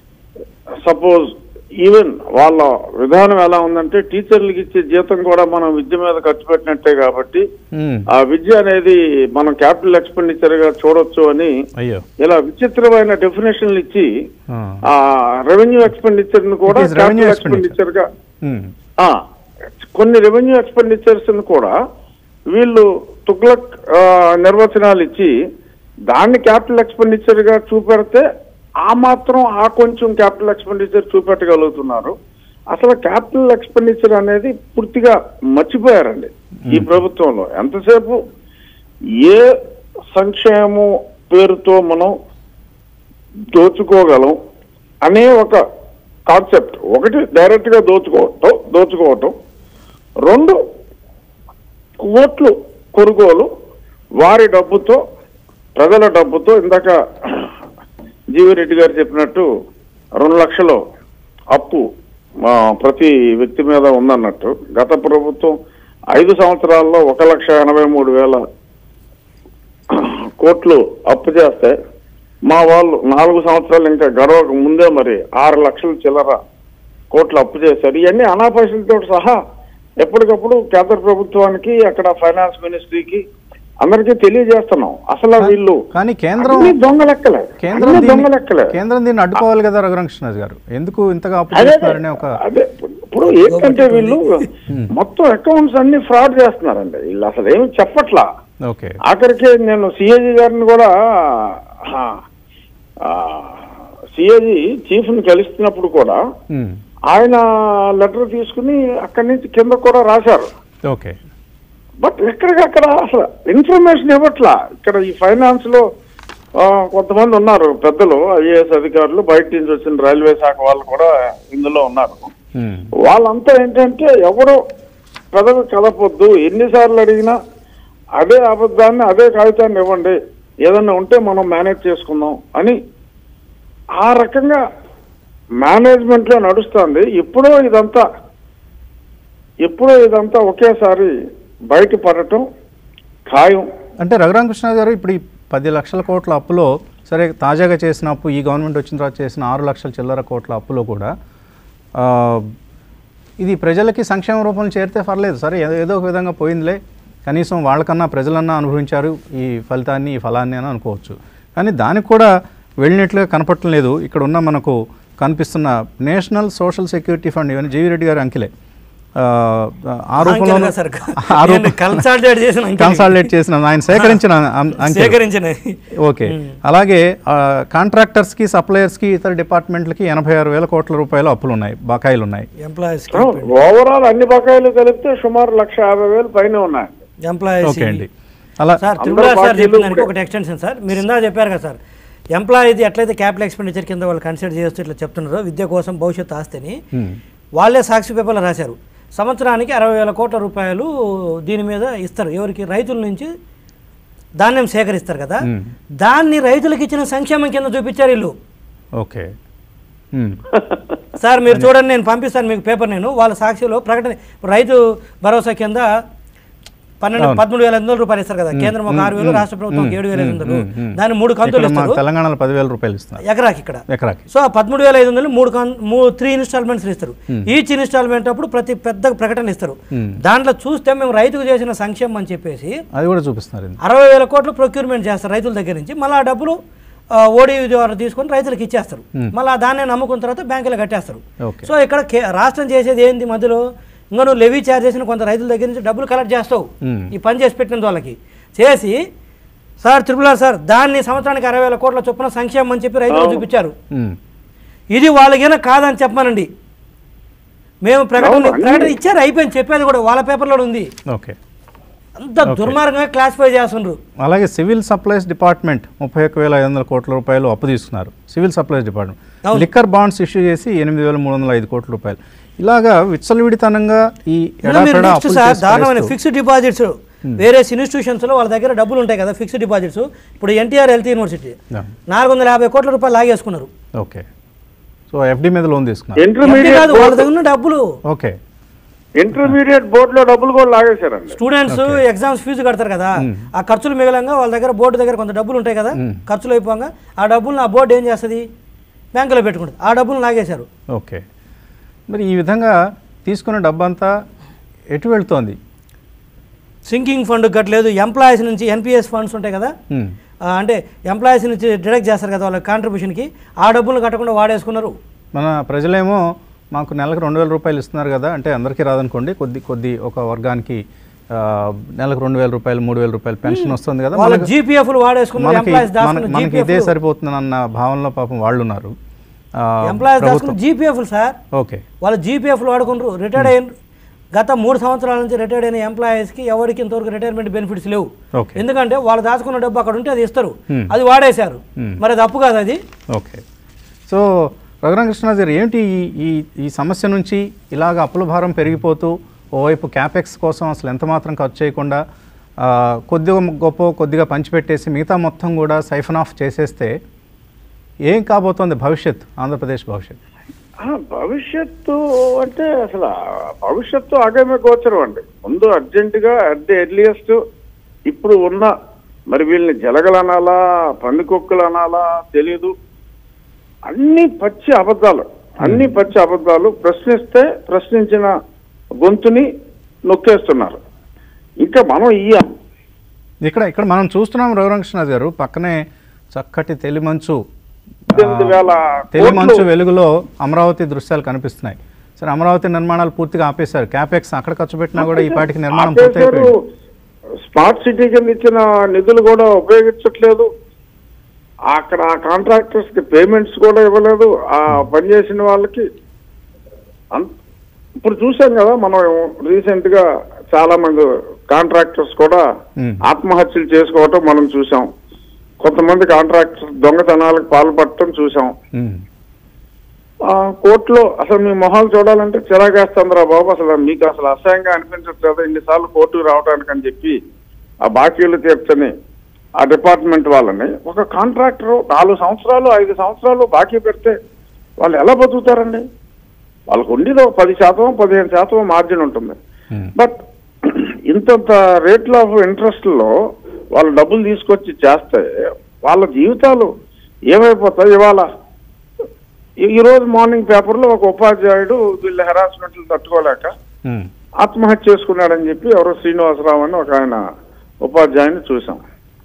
Speaker 3: సపోజ్ ఈవెన్ వాళ్ళ విధానం ఎలా ఉందంటే టీచర్లకు ఇచ్చే జీతం కూడా మనం విద్య మీద ఖర్చు పెట్టినట్టే కాబట్టి
Speaker 1: మ్మ్.
Speaker 3: ఆ విద్య అనేది మనం క్యాపిటల్ ఎక్స్పెండిచర్ గా చూడొచ్చు అని
Speaker 1: అయ్యో
Speaker 3: ఇలా విచిత్రమైన డెఫినేషన్లు ఇచ్చి
Speaker 1: ఆ.
Speaker 3: ఆ రెవెన్యూ ఎక్స్పెండిచర్ ను కూడా
Speaker 1: It is revenue
Speaker 3: capital
Speaker 1: expenditure.
Speaker 3: Expenditure గా
Speaker 1: మ్మ్.
Speaker 3: ఆ, కొన్ని రెవెన్యూ ఎక్స్పెండిచర్స్ ను కూడా వీళ్ళు తుగ్లక్ ఆ, నిర్వచనాలు ఇచ్చి దాన్ని క్యాపిటల్ ఎక్స్పెండిచర్ గా చూపెడితే ఆ మాత్రం ఆ కొంచెం క్యాపిటల్ ఎక్స్పెండిచర్ చూపెట్టగలుగుతున్నారు అసలు క్యాపిటల్ ఎక్స్పెండిచర్ అనేది పూర్తిగా మర్చిపోయారండి ఈ ప్రభుత్వంలో ఎంతసేపు ఏ సంక్షేమం పేరుతో మనం దోచుకోగలం అనే ఒక కాన్సెప్ట్ ఒకటి డైరెక్ట్ గా దోచుకోవటం దోచుకోవటం రెండు ఓట్లు కొనుగోలు వారి డబ్బుతో ప్రజల డబ్బుతో ఇందాక జీవిరెడ్డి గారు చెప్పినట్టు రెండు లక్షలు అప్పు ఆ, ప్రతి వ్యక్తి మీద ఉందన్నట్టు గత ప్రభుత్వం ఐదు సంవత్సరాల్లో ఒక లక్ష ఎనభై మూడు వేల కోట్లు అప్పు చేస్తే మా వాళ్ళు నాలుగు సంవత్సరాలు ఇంకా గడవక ముందే మరి ఆరు లక్షల చిల్లర కోట్లు అప్పు చేశారు ఇవన్నీ అనాపైసలతో సహా ఎప్పటికప్పుడు కేంద్ర ప్రభుత్వానికి అక్కడ ఫైనాన్స్ మినిస్ట్రీకి అందరికీ తెలియజేస్తున్నాం అసలు వీళ్ళు
Speaker 1: కానీ కేంద్రం
Speaker 3: అన్ని దొంగ లెక్కలే
Speaker 1: కేంద్రం
Speaker 3: అన్ని దొంగ
Speaker 1: దీన్ని
Speaker 3: లెక్కలే
Speaker 1: కేంద్రం దీన్ని అడ్డుకోవాలి కదా రఘురామకృష్ణరాజు గారు ఎందుకు ఇంతగా అప్పు
Speaker 3: అదే
Speaker 1: చేస్తున్నారనే ఒక
Speaker 3: అదే ఇప్పుడు ఏంటంటే వీళ్ళు మొత్తం అకౌంట్స్ అన్ని ఫ్రాడ్ చేస్తున్నారండి వీళ్ళు అసలు ఏమి చెప్పట్లా
Speaker 1: ఓకే
Speaker 3: ఆఖరికి నేను సిఏజీ గారిని కూడా సిఏజీ చీఫ్ ని కలిస్తున్నప్పుడు కూడా
Speaker 1: మ్మ్.
Speaker 3: ఆయన లెటర్ తీసుకుని అక్కడి నుంచి కింద కూడా రాశారు
Speaker 1: ఓకే
Speaker 3: బట్ ఎక్కడికక్కడ అసలు ఇన్ఫర్మేషన్ ఇవ్వట్లా ఇక్కడ ఈ ఫైనాన్స్ లో ఆ, కొంతమంది ఉన్నారు పెద్దలు ఐఏఎస్ అధికారులు బయట నుంచి వచ్చిన రైల్వే శాఖ వాళ్ళు కూడా ఇందులో ఉన్నారు
Speaker 1: మ్మ్.
Speaker 3: వాళ్ళంతా ఏంటంటే ఎవరు పెదవి కలపొద్దు ఎన్నిసార్లు అడిగినా అదే అబద్ధాన్ని అదే కాగితాన్ని ఇవ్వండి ఏదన్నా ఉంటే మనం మేనేజ్ చేసుకుందాం అని ఆ రకంగా మేనేజ్మెంట్ లో నడుస్తుంది ఎప్పుడో ఇదంతా ఎప్పుడో ఇదంతా ఒకేసారి బయట పడటం ఖాయం
Speaker 1: అంటే రఘురామకృష్ణ గారు ఇప్పుడు ఈ పది లక్షల కోట్ల అప్పులో సరే తాజాగా చేసిన అప్పు ఈ గవర్నమెంట్ వచ్చిన తర్వాత చేసిన ఆరు లక్షల చిల్లర కోట్ల అప్పులో కూడా ఆ, ఇది ప్రజలకి సంక్షేమ రూపంలో చేరితే పర్లేదు సరే ఏదో ఏదో ఒక విధంగా పోయిందిలే కనీసం వాళ్ళకన్నా ప్రజలన్నా అనుభవించారు ఈ ఫలితాన్ని ఈ ఫలాన్ని అని అనుకోవచ్చు కానీ దానికి కూడా వెళ్ళినట్లుగా కనపడటం లేదు ఇక్కడ ఉన్న మనకు కనిపిస్తున్న నేషనల్ సోషల్ సెక్యూరిటీ ఫండ్ ఇవన్నీ జీవి రెడ్డి గారి అంకిలే ఆ, ఆ రూపంలో
Speaker 2: అంకెలుగా సార్
Speaker 1: ఆ రూపం
Speaker 2: నేను కన్సాలిడేట్ చేసిన అంకెలు.
Speaker 1: కన్సాలిడేట్ చేసిన ఆయన సేకరించిన అం- అంకెలు.
Speaker 2: సేకరించిన
Speaker 1: ఓకే అలాగే ఆ, కాంట్రాక్టర్స్కి సప్లయర్స్కి ఇతర డిపార్ట్మెంట్లకి ఎనభై ఆరు వేల కోట్ల రూపాయల అప్పులు ఉన్నాయి బకాయిలు ఉన్నాయి
Speaker 2: ఎంప్లాయీస్
Speaker 3: ఓవరాల్ అన్ని బకాయిలు కలిపితే సుమారు లక్ష యాభై వేలు పైన ఉన్నాయి
Speaker 2: ఎంప్లాయీస్
Speaker 1: ఓకే అండి అలా
Speaker 2: సార్
Speaker 3: అందరూ
Speaker 2: త్రిపుర సార్
Speaker 3: పార్టీలు
Speaker 2: చెప్పిన దానికి
Speaker 3: ఒకటే.
Speaker 2: ఒకటి ఎక్స్టెన్షన్ సార్ మీరు ఇందా చెప్పారు కదా సార్ ఎంప్లాయీది ఎట్లయితే క్యాపిటల్ ఎక్స్పెండిచర్ కింద వాళ్ళు కన్సిడర్ చేస్తూ ఇట్లా చెప్తున్నారో విద్య కోసం భవిష్యత్తు ఆస్తిని
Speaker 1: హ్మ్.
Speaker 2: వాళ్ళే సాక్షి పేపర్లో రాశారు సంవత్సరానికి అరవై వేల కోట్ల రూపాయలు దీని మీద ఇస్తారు ఎవరికి రైతుల నుంచి ధాన్యం సేకరిస్తారు కదా
Speaker 1: మ్మ్.
Speaker 2: దాన్ని రైతులకు ఇచ్చిన సంక్షేమం కింద చూపించారు వీళ్ళు
Speaker 1: ఓకే హ్మ్.
Speaker 2: సార్ మీరు చూడండి నేను పంపిస్తాను మీకు పేపర్ నేను వాళ్ళ సాక్షిలో ప్రకటన రైతు భరోసా కింద పన్నెండు
Speaker 1: అవును.
Speaker 2: పదమూడు వేల ఐదు వందల రూపాయలు ఇస్తారు కదా కేంద్రం ఒక ఆరు వేలు రాష్ట్ర ప్రభుత్వం ఒక ఏడు వేల ఐదు వందలు దాన్ని మూడు కంతులు
Speaker 1: ఇక్కడ మా
Speaker 2: ఇస్తారు
Speaker 1: తెలంగాణలో పదివేల రూపాయలు ఇస్తున్నారు
Speaker 2: ఎకరాకి ఇక్కడ
Speaker 1: ఎకరాకి
Speaker 2: సో ఆ పదమూడు వేల ఐదు వందలు మూడు కన్ మూ త్రీ ఇన్స్టాల్మెంట్స్ ఇస్తారు ఈచ్ ఇన్స్టాల్మెంట్ అప్పుడు ప్రతి పెద్ద ప్రకటన ఇస్తారు
Speaker 1: Hmm.
Speaker 2: దాంట్లో చూస్తే మేము రైతుకు చేసిన సంక్షేమం అని చెప్పేసి
Speaker 1: అది కూడా చూపిస్తున్నారు ఇందులో.
Speaker 2: అరవై వేల కోట్లు ప్రొక్యూర్మెంట్ చేస్తారు రైతుల దగ్గర నుంచి మళ్ళీ ఆ డబ్బులు ఓడి ద్వారా తీసుకొని రైతులకు ఇచ్చేస్తారు మళ్ళీ ఆ దాన్ని నమ్ముకున్న తర్వాత బ్యాంకులో కట్టేస్తారు
Speaker 1: ఓకే
Speaker 2: సో ఇక్కడ కే- రాష్ట్రం చేసేది ఏంది మధ్యలో ఇంకా నువ్వు లెవీ ఛార్జ్ చేసిన కొంత రైతుల దగ్గర నుంచి డబ్బులు కలెక్ట్ చేస్తావు
Speaker 1: Hmm.
Speaker 2: ఈ పని చేసి పెట్టిన వాళ్ళకి చేసి సార్ త్రిపుల సార్ దాన్ని సంవత్సరానికి అరవై వేల కోట్ల చొప్పున సంక్షేమం అని చెప్పి రైతులు చూపించారు
Speaker 1: హ్మ్.
Speaker 2: ఇది వాళ్ళకైనా కాదని చెప్పమనండి మేము ప్రకటన
Speaker 3: అవును, అన్ని-
Speaker 2: ప్రకటన ఇచ్చారు అయిపోయింది చెప్పేది కూడా వాళ్ళ పేపర్లో ఉంది
Speaker 1: ఓకే
Speaker 2: అంత దుర్మార్గంగా క్లాసిఫై చేస్తుండ్రు
Speaker 1: అలాగే సివిల్ సప్లైస్ డిపార్ట్మెంట్ ముప్పై ఒక్క వేల ఐదు వందల కోట్ల రూపాయలు అప్పు తీసుకున్నారు సివిల్ సప్లైస్ డిపార్ట్మెంట్
Speaker 2: అవును.
Speaker 1: లిక్కర్ బాండ్స్ ఇష్యూ చేసి ఎనిమిది వేల మూడు వందల ఐదు కోట్ల రూపాయలు ఇలాగా విచ్చలవిడితనంగా ఈ
Speaker 2: ఇంకా మీరు
Speaker 1: ఎడాపెడా
Speaker 2: నెక్స్ట్
Speaker 1: అప్పులు
Speaker 2: సార్
Speaker 1: చేసి
Speaker 2: దారుణమైన
Speaker 1: పడేస్తూ-
Speaker 2: ఫిక్స్డ్ డిపాజిట్స్ వేరే ఇన్స్టిట్యూషన్స్లో వాళ్ళ దగ్గర డబ్బులు ఉంటాయి కదా ఫిక్స్డ్ డిపాజిట్స్ ఇప్పుడు ఎన్టీఆర్ హెల్త్ యూనివర్సిటీ
Speaker 1: Yeah.
Speaker 2: నాలుగు వందల యాభై కోట్ల రూపాయలు లాగేసుకున్నారు
Speaker 1: ఓకే సో ఎఫ్డి మీద లోన్ తీసుకున్నారు
Speaker 2: ఎంపీ
Speaker 3: ఇంటర్మీడియట్
Speaker 2: కాదు వాళ్ళ దగ్గర ఉన్న డబ్బులు
Speaker 1: ఓకే
Speaker 3: ఇంటర్మీడియట్ బోర్డులో డబ్బులు కూడా లాగేశారండి
Speaker 2: స్టూడెంట్స్ ఎగ్జామ్స్ ఫీజు కడతారు కదా ఆ ఖర్చులు మిగలంగా వాళ్ళ దగ్గర బోర్డు దగ్గర కొంత డబ్బులు ఉంటాయి కదా ఖర్చులు అయిపోగా ఆ డబ్బులు ఆ బోర్డు ఏం చేస్తుంది బ్యాంకులో పెట్టుకుంటుంది ఆ డబ్బులు లాగేశారు
Speaker 1: ఓకే మరి ఈ విధంగా తీసుకున్న డబ్బంతా ఎటు వెళ్తోంది
Speaker 2: సింకింగ్ ఫండ్ కట్టలేదు ఎంప్లాయీస్ నుంచి ఎన్పిఎస్ ఫండ్స్ ఉంటాయి కదా
Speaker 1: హ్మ్.
Speaker 2: ఆ, అంటే ఎంప్లాయీస్ నుంచి డిడక్ట్ చేస్తారు కదా వాళ్ళ కాంట్రిబ్యూషన్కి ఆ డబ్బులు కట్టకుండా వాడేసుకున్నారు
Speaker 1: మన ప్రజలేమో మాకు నెలకు రెండు వేల రూపాయలు ఇస్తున్నారు కదా అంటే అందరికీ రాదనుకోండి కొద్ది కొద్ది ఒక వర్గానికి ఆ, నెలకు రెండు వేల రూపాయలు మూడు వేల రూపాయలు పెన్షన్ వస్తుంది కదా
Speaker 2: వాళ్ళ
Speaker 1: మనకు-
Speaker 2: జీపీఎఫ్లు వాడేసుకున్నారు
Speaker 1: మనకి
Speaker 2: ఎంప్లాయీస్
Speaker 1: మన-
Speaker 2: దాచుకున్న
Speaker 1: మనకి ఇదే
Speaker 2: జీపీఎఫ్
Speaker 1: సరిపోతుందన్న భావనలో పాపం వాళ్ళు ఉన్నారు ఆ,
Speaker 2: ఎంప్లాయీస్
Speaker 1: ప్రభుత్వం
Speaker 2: దాచుకున్న జీపీఎఫ్లు సార్
Speaker 1: ఓకే
Speaker 2: వాళ్ళు జీపీఎఫ్లు వాడుకున్నారు రిటైర్డ్ అయిన గత మూడు సంవత్సరాల నుంచి రిటైర్డ్ అయిన ఎంప్లాయీస్కి ఎవరికి ఇంతవరకు రిటైర్మెంట్ బెనిఫిట్స్ లేవు
Speaker 1: ఓకే
Speaker 2: ఎందుకంటే వాళ్ళు దాచుకున్న డబ్బు అక్కడ ఉంటే అది ఇస్తారు
Speaker 1: Hmm.
Speaker 2: అది వాడేశారు
Speaker 1: Hmm.
Speaker 2: మరి అది అప్పు కాదు అది
Speaker 1: ఓకే సో రఘురామకృష్ణ గారు ఏంటి ఈ ఈ ఈ సమస్య నుంచి ఇలాగ అప్పుల భారం పెరిగిపోతూ ఓవైపు క్యాపెక్స్ కోసం అసలు ఎంత మాత్రం ఖర్చు చేయకుండా ఆ, కొద్దిగా గొప్ప కొద్దిగా పంచిపెట్టేసి మిగతా మొత్తం కూడా సైఫన్ ఆఫ్ చేసేస్తే ఏం కాబోతోంది భవిష్యత్ ఆంధ్రప్రదేశ్ భవిష్యత్
Speaker 3: ఆ, భవిష్యత్తు అంటే అసలు ఆ భవిష్యత్తు ఆగమే గోచరం అండి ముందు అర్జెంట్ గా అట్ ది ఎర్లియస్ట్ ఇప్పుడు ఉన్న మరి వీళ్ళని జలగలు అనాలా పందికొక్కులు అనాలా తెలీదు అన్ని పచ్చి అబద్ధాలు అన్ని పచ్చి అబద్ధాలు ప్రశ్నిస్తే ప్రశ్నించిన గొంతుని నొక్కేస్తున్నారు ఇంకా మనం ఈ
Speaker 1: ఇక్కడ ఇక్కడ మనం చూస్తున్నాం రఘురామకృష్ణ గారు పక్కనే చక్కటి తెలిమంచు
Speaker 3: పద్దెనిమిది వేల
Speaker 1: తెలిమంచు
Speaker 3: కోట్లు
Speaker 1: వెలుగులో అమరావతి దృశ్యాలు కనిపిస్తున్నాయి సరే అమరావతి నిర్మాణాలు పూర్తిగా ఆపేశారు క్యాపెక్స్ అక్కడ ఖర్చు పెట్టినా కూడా ఈ పాటికి నిర్మాణం
Speaker 3: ఆపేశారు.
Speaker 1: పూర్తయిపోయింది
Speaker 3: స్మార్ట్ సిటీ కింద ఇచ్చిన నిధులు కూడా ఉపయోగించట్లేదు అక్కడ ఆ కాంట్రాక్టర్స్ కి పేమెంట్స్ కూడా ఇవ్వలేదు ఆ పనిచేసిన వాళ్ళకి అం- ఇప్పుడు చూసాం కదా మనం రీసెంట్ గా చాలా మంది కాంట్రాక్టర్స్ కూడా
Speaker 1: Hmm.
Speaker 3: ఆత్మహత్యలు చేసుకోవటం మనం చూసాం కొంతమంది కాంట్రాక్టర్స్ దొంగతనాలకు పాల్పడటం చూసాం
Speaker 1: ఉమ్.
Speaker 3: ఆ, కోర్టులో అసలు మీ మొహాలు చూడాలంటే చిరాకేస్తుందిరా బాబు అసలు మీకు అసలు అసహ్యంగా అనిపించట్లేదు ఇన్నిసార్లు కోర్టుకు రావడానికి అని చెప్పి ఆ బాకీలు తీర్చని ఆ డిపార్ట్మెంట్ వాళ్ళని ఒక కాంట్రాక్టర్ నాలుగు సంవత్సరాలు ఐదు సంవత్సరాలు బాకీ పెడితే వాళ్ళు ఎలా బతుకుతారండి వాళ్ళకు ఉండేది ఒక పది శాతం పదిహేను శాతం మార్జిన్ ఉంటుంది
Speaker 1: Hmm.
Speaker 3: బట్ ఇంతంత రేట్ల ఆఫ్ ఇంట్రెస్ట్లో వాళ్ళు డబ్బులు తీసుకొచ్చి చేస్తే వాళ్ళ జీవితాలు ఏమైపోతాయి ఇవాళ ఈ- ఈ రోజు మార్నింగ్ పేపర్లో ఒక ఉపాధ్యాయుడు వీళ్ళ హెరాస్మెంట్లు తట్టుకోలేక
Speaker 1: ఉమ్,
Speaker 3: ఆత్మహత్య చేసుకున్నాడని చెప్పి ఎవరో శ్రీనివాసరావు అని ఒక ఆయన ఉపాధ్యాయుని చూసాం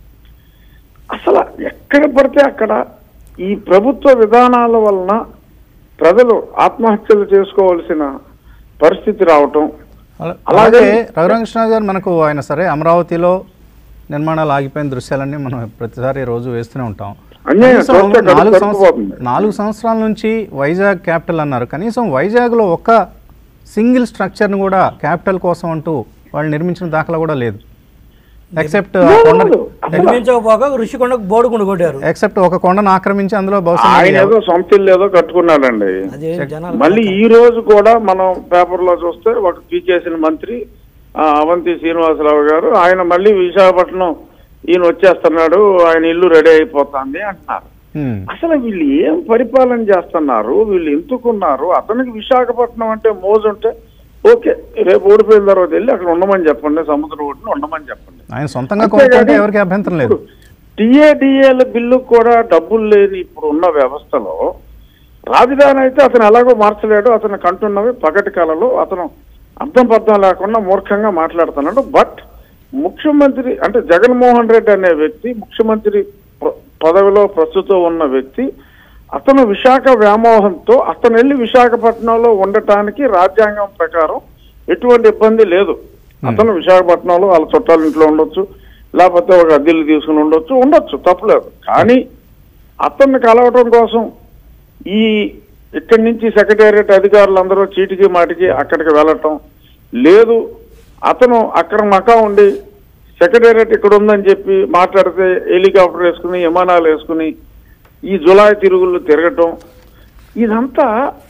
Speaker 3: అసలు ఎక్కడ పడితే అక్కడ ఈ ప్రభుత్వ విధానాల వలన ప్రజలు ఆత్మహత్యలు చేసుకోవాల్సిన పరిస్థితి రావటం
Speaker 1: అలా-
Speaker 3: అలాగే-
Speaker 1: అలాగే రఘురామకృష్ణ గారు మనకు ఆయన సరే అమరావతిలో నిర్మాణాలు ఆగిపోయిన దృశ్యాలన్నీ మనం ప్రతిసారి రోజు వేస్తూనే ఉంటాం
Speaker 3: అన్యాయం
Speaker 1: కనీసం
Speaker 3: చూస్తే కడుపు
Speaker 1: నాలుగు సంవత్సరాలు
Speaker 3: తరుక్కుపోతుంది.
Speaker 1: నాలుగు సంవత్సరాల నుంచి వైజాగ్ క్యాపిటల్ అన్నారు కనీసం వైజాగ్లో ఒక్క సింగిల్ స్ట్రక్చర్ని కూడా క్యాపిటల్ కోసం అంటూ వాళ్ళు నిర్మించిన దాఖలా కూడా లేదు ఎక్సెప్ట్
Speaker 3: లేదు.
Speaker 2: నిర్మించకపోగా ఋషికొండకు బోడుగుండు కొట్టారు
Speaker 1: ఎక్సెప్ట్ ఒక కొండను ఆక్రమించి అందులో బహుశా
Speaker 3: ఆయన ఏదో సొంత ఇల్లు ఏదో కట్టుకున్నాడండి
Speaker 2: అదే జనాలు
Speaker 3: మళ్ళీ ఈ రోజు కూడా మనం పేపర్ లో చూస్తే ఒక పీకేసిన మంత్రి ఆ, అవంతి శ్రీనివాసరావు గారు ఆయన మళ్ళీ విశాఖపట్నం ఈయన వచ్చేస్తున్నాడు ఆయన ఇల్లు రెడీ అయిపోతుంది అంటున్నారు
Speaker 1: హ్మ్.
Speaker 3: అసలు వీళ్ళు ఏం పరిపాలన చేస్తున్నారు వీళ్ళు ఎందుకున్నారు అతనికి విశాఖపట్నం అంటే మోజు ఉంటే ఓకే రేపు ఓడిపోయిన తర్వాత వెళ్ళి అక్కడ ఉండమని చెప్పండి సముద్రం ఒడ్డున ఉండమని చెప్పండి
Speaker 1: ఆయన సొంతంగా
Speaker 3: అంతేగాని
Speaker 1: కొనుక్కుంటే ఎవరికి అభ్యంతరం లేదు
Speaker 3: టీఏడిఏల బిల్లు కూడా డబ్బులు లేని ఇప్పుడు ఉన్న వ్యవస్థలో రాజధాని అయితే అతను ఎలాగో మార్చలేడు అతను కంటున్నవి పగటి కళలో అతను అర్థం పర్థం లేకుండా మూర్ఖంగా మాట్లాడుతున్నాడు బట్ ముఖ్యమంత్రి అంటే జగన్మోహన్ రెడ్డి అనే వ్యక్తి ముఖ్యమంత్రి ప- పదవిలో ప్రస్తుతం ఉన్న వ్యక్తి అతను విశాఖ వ్యామోహంతో అతను వెళ్ళి విశాఖపట్నంలో ఉండటానికి రాజ్యాంగం ప్రకారం ఎటువంటి ఇబ్బంది లేదు అతను విశాఖపట్నంలో వాళ్ళ చుట్టాల ఇంట్లో ఉండొచ్చు లేకపోతే ఒక అద్దెలు తీసుకుని ఉండొచ్చు ఉండొచ్చు తప్పలేదు కానీ అతన్ని కలవటం కోసం ఈ ఇక్కడి నుంచి సెక్రటేరియట్ అధికారులందరూ చీటికి మాటికి అక్కడికి వెళ్ళటం లేదు అతను అక్కడ మకా ఉండి సెక్రటేరియట్ ఇక్కడ ఉందని చెప్పి మాట్లాడితే హెలికాప్టర్ వేసుకుని విమానాలు వేసుకుని ఈ జులాయి తిరుగుళ్ళు తిరగటం ఇదంతా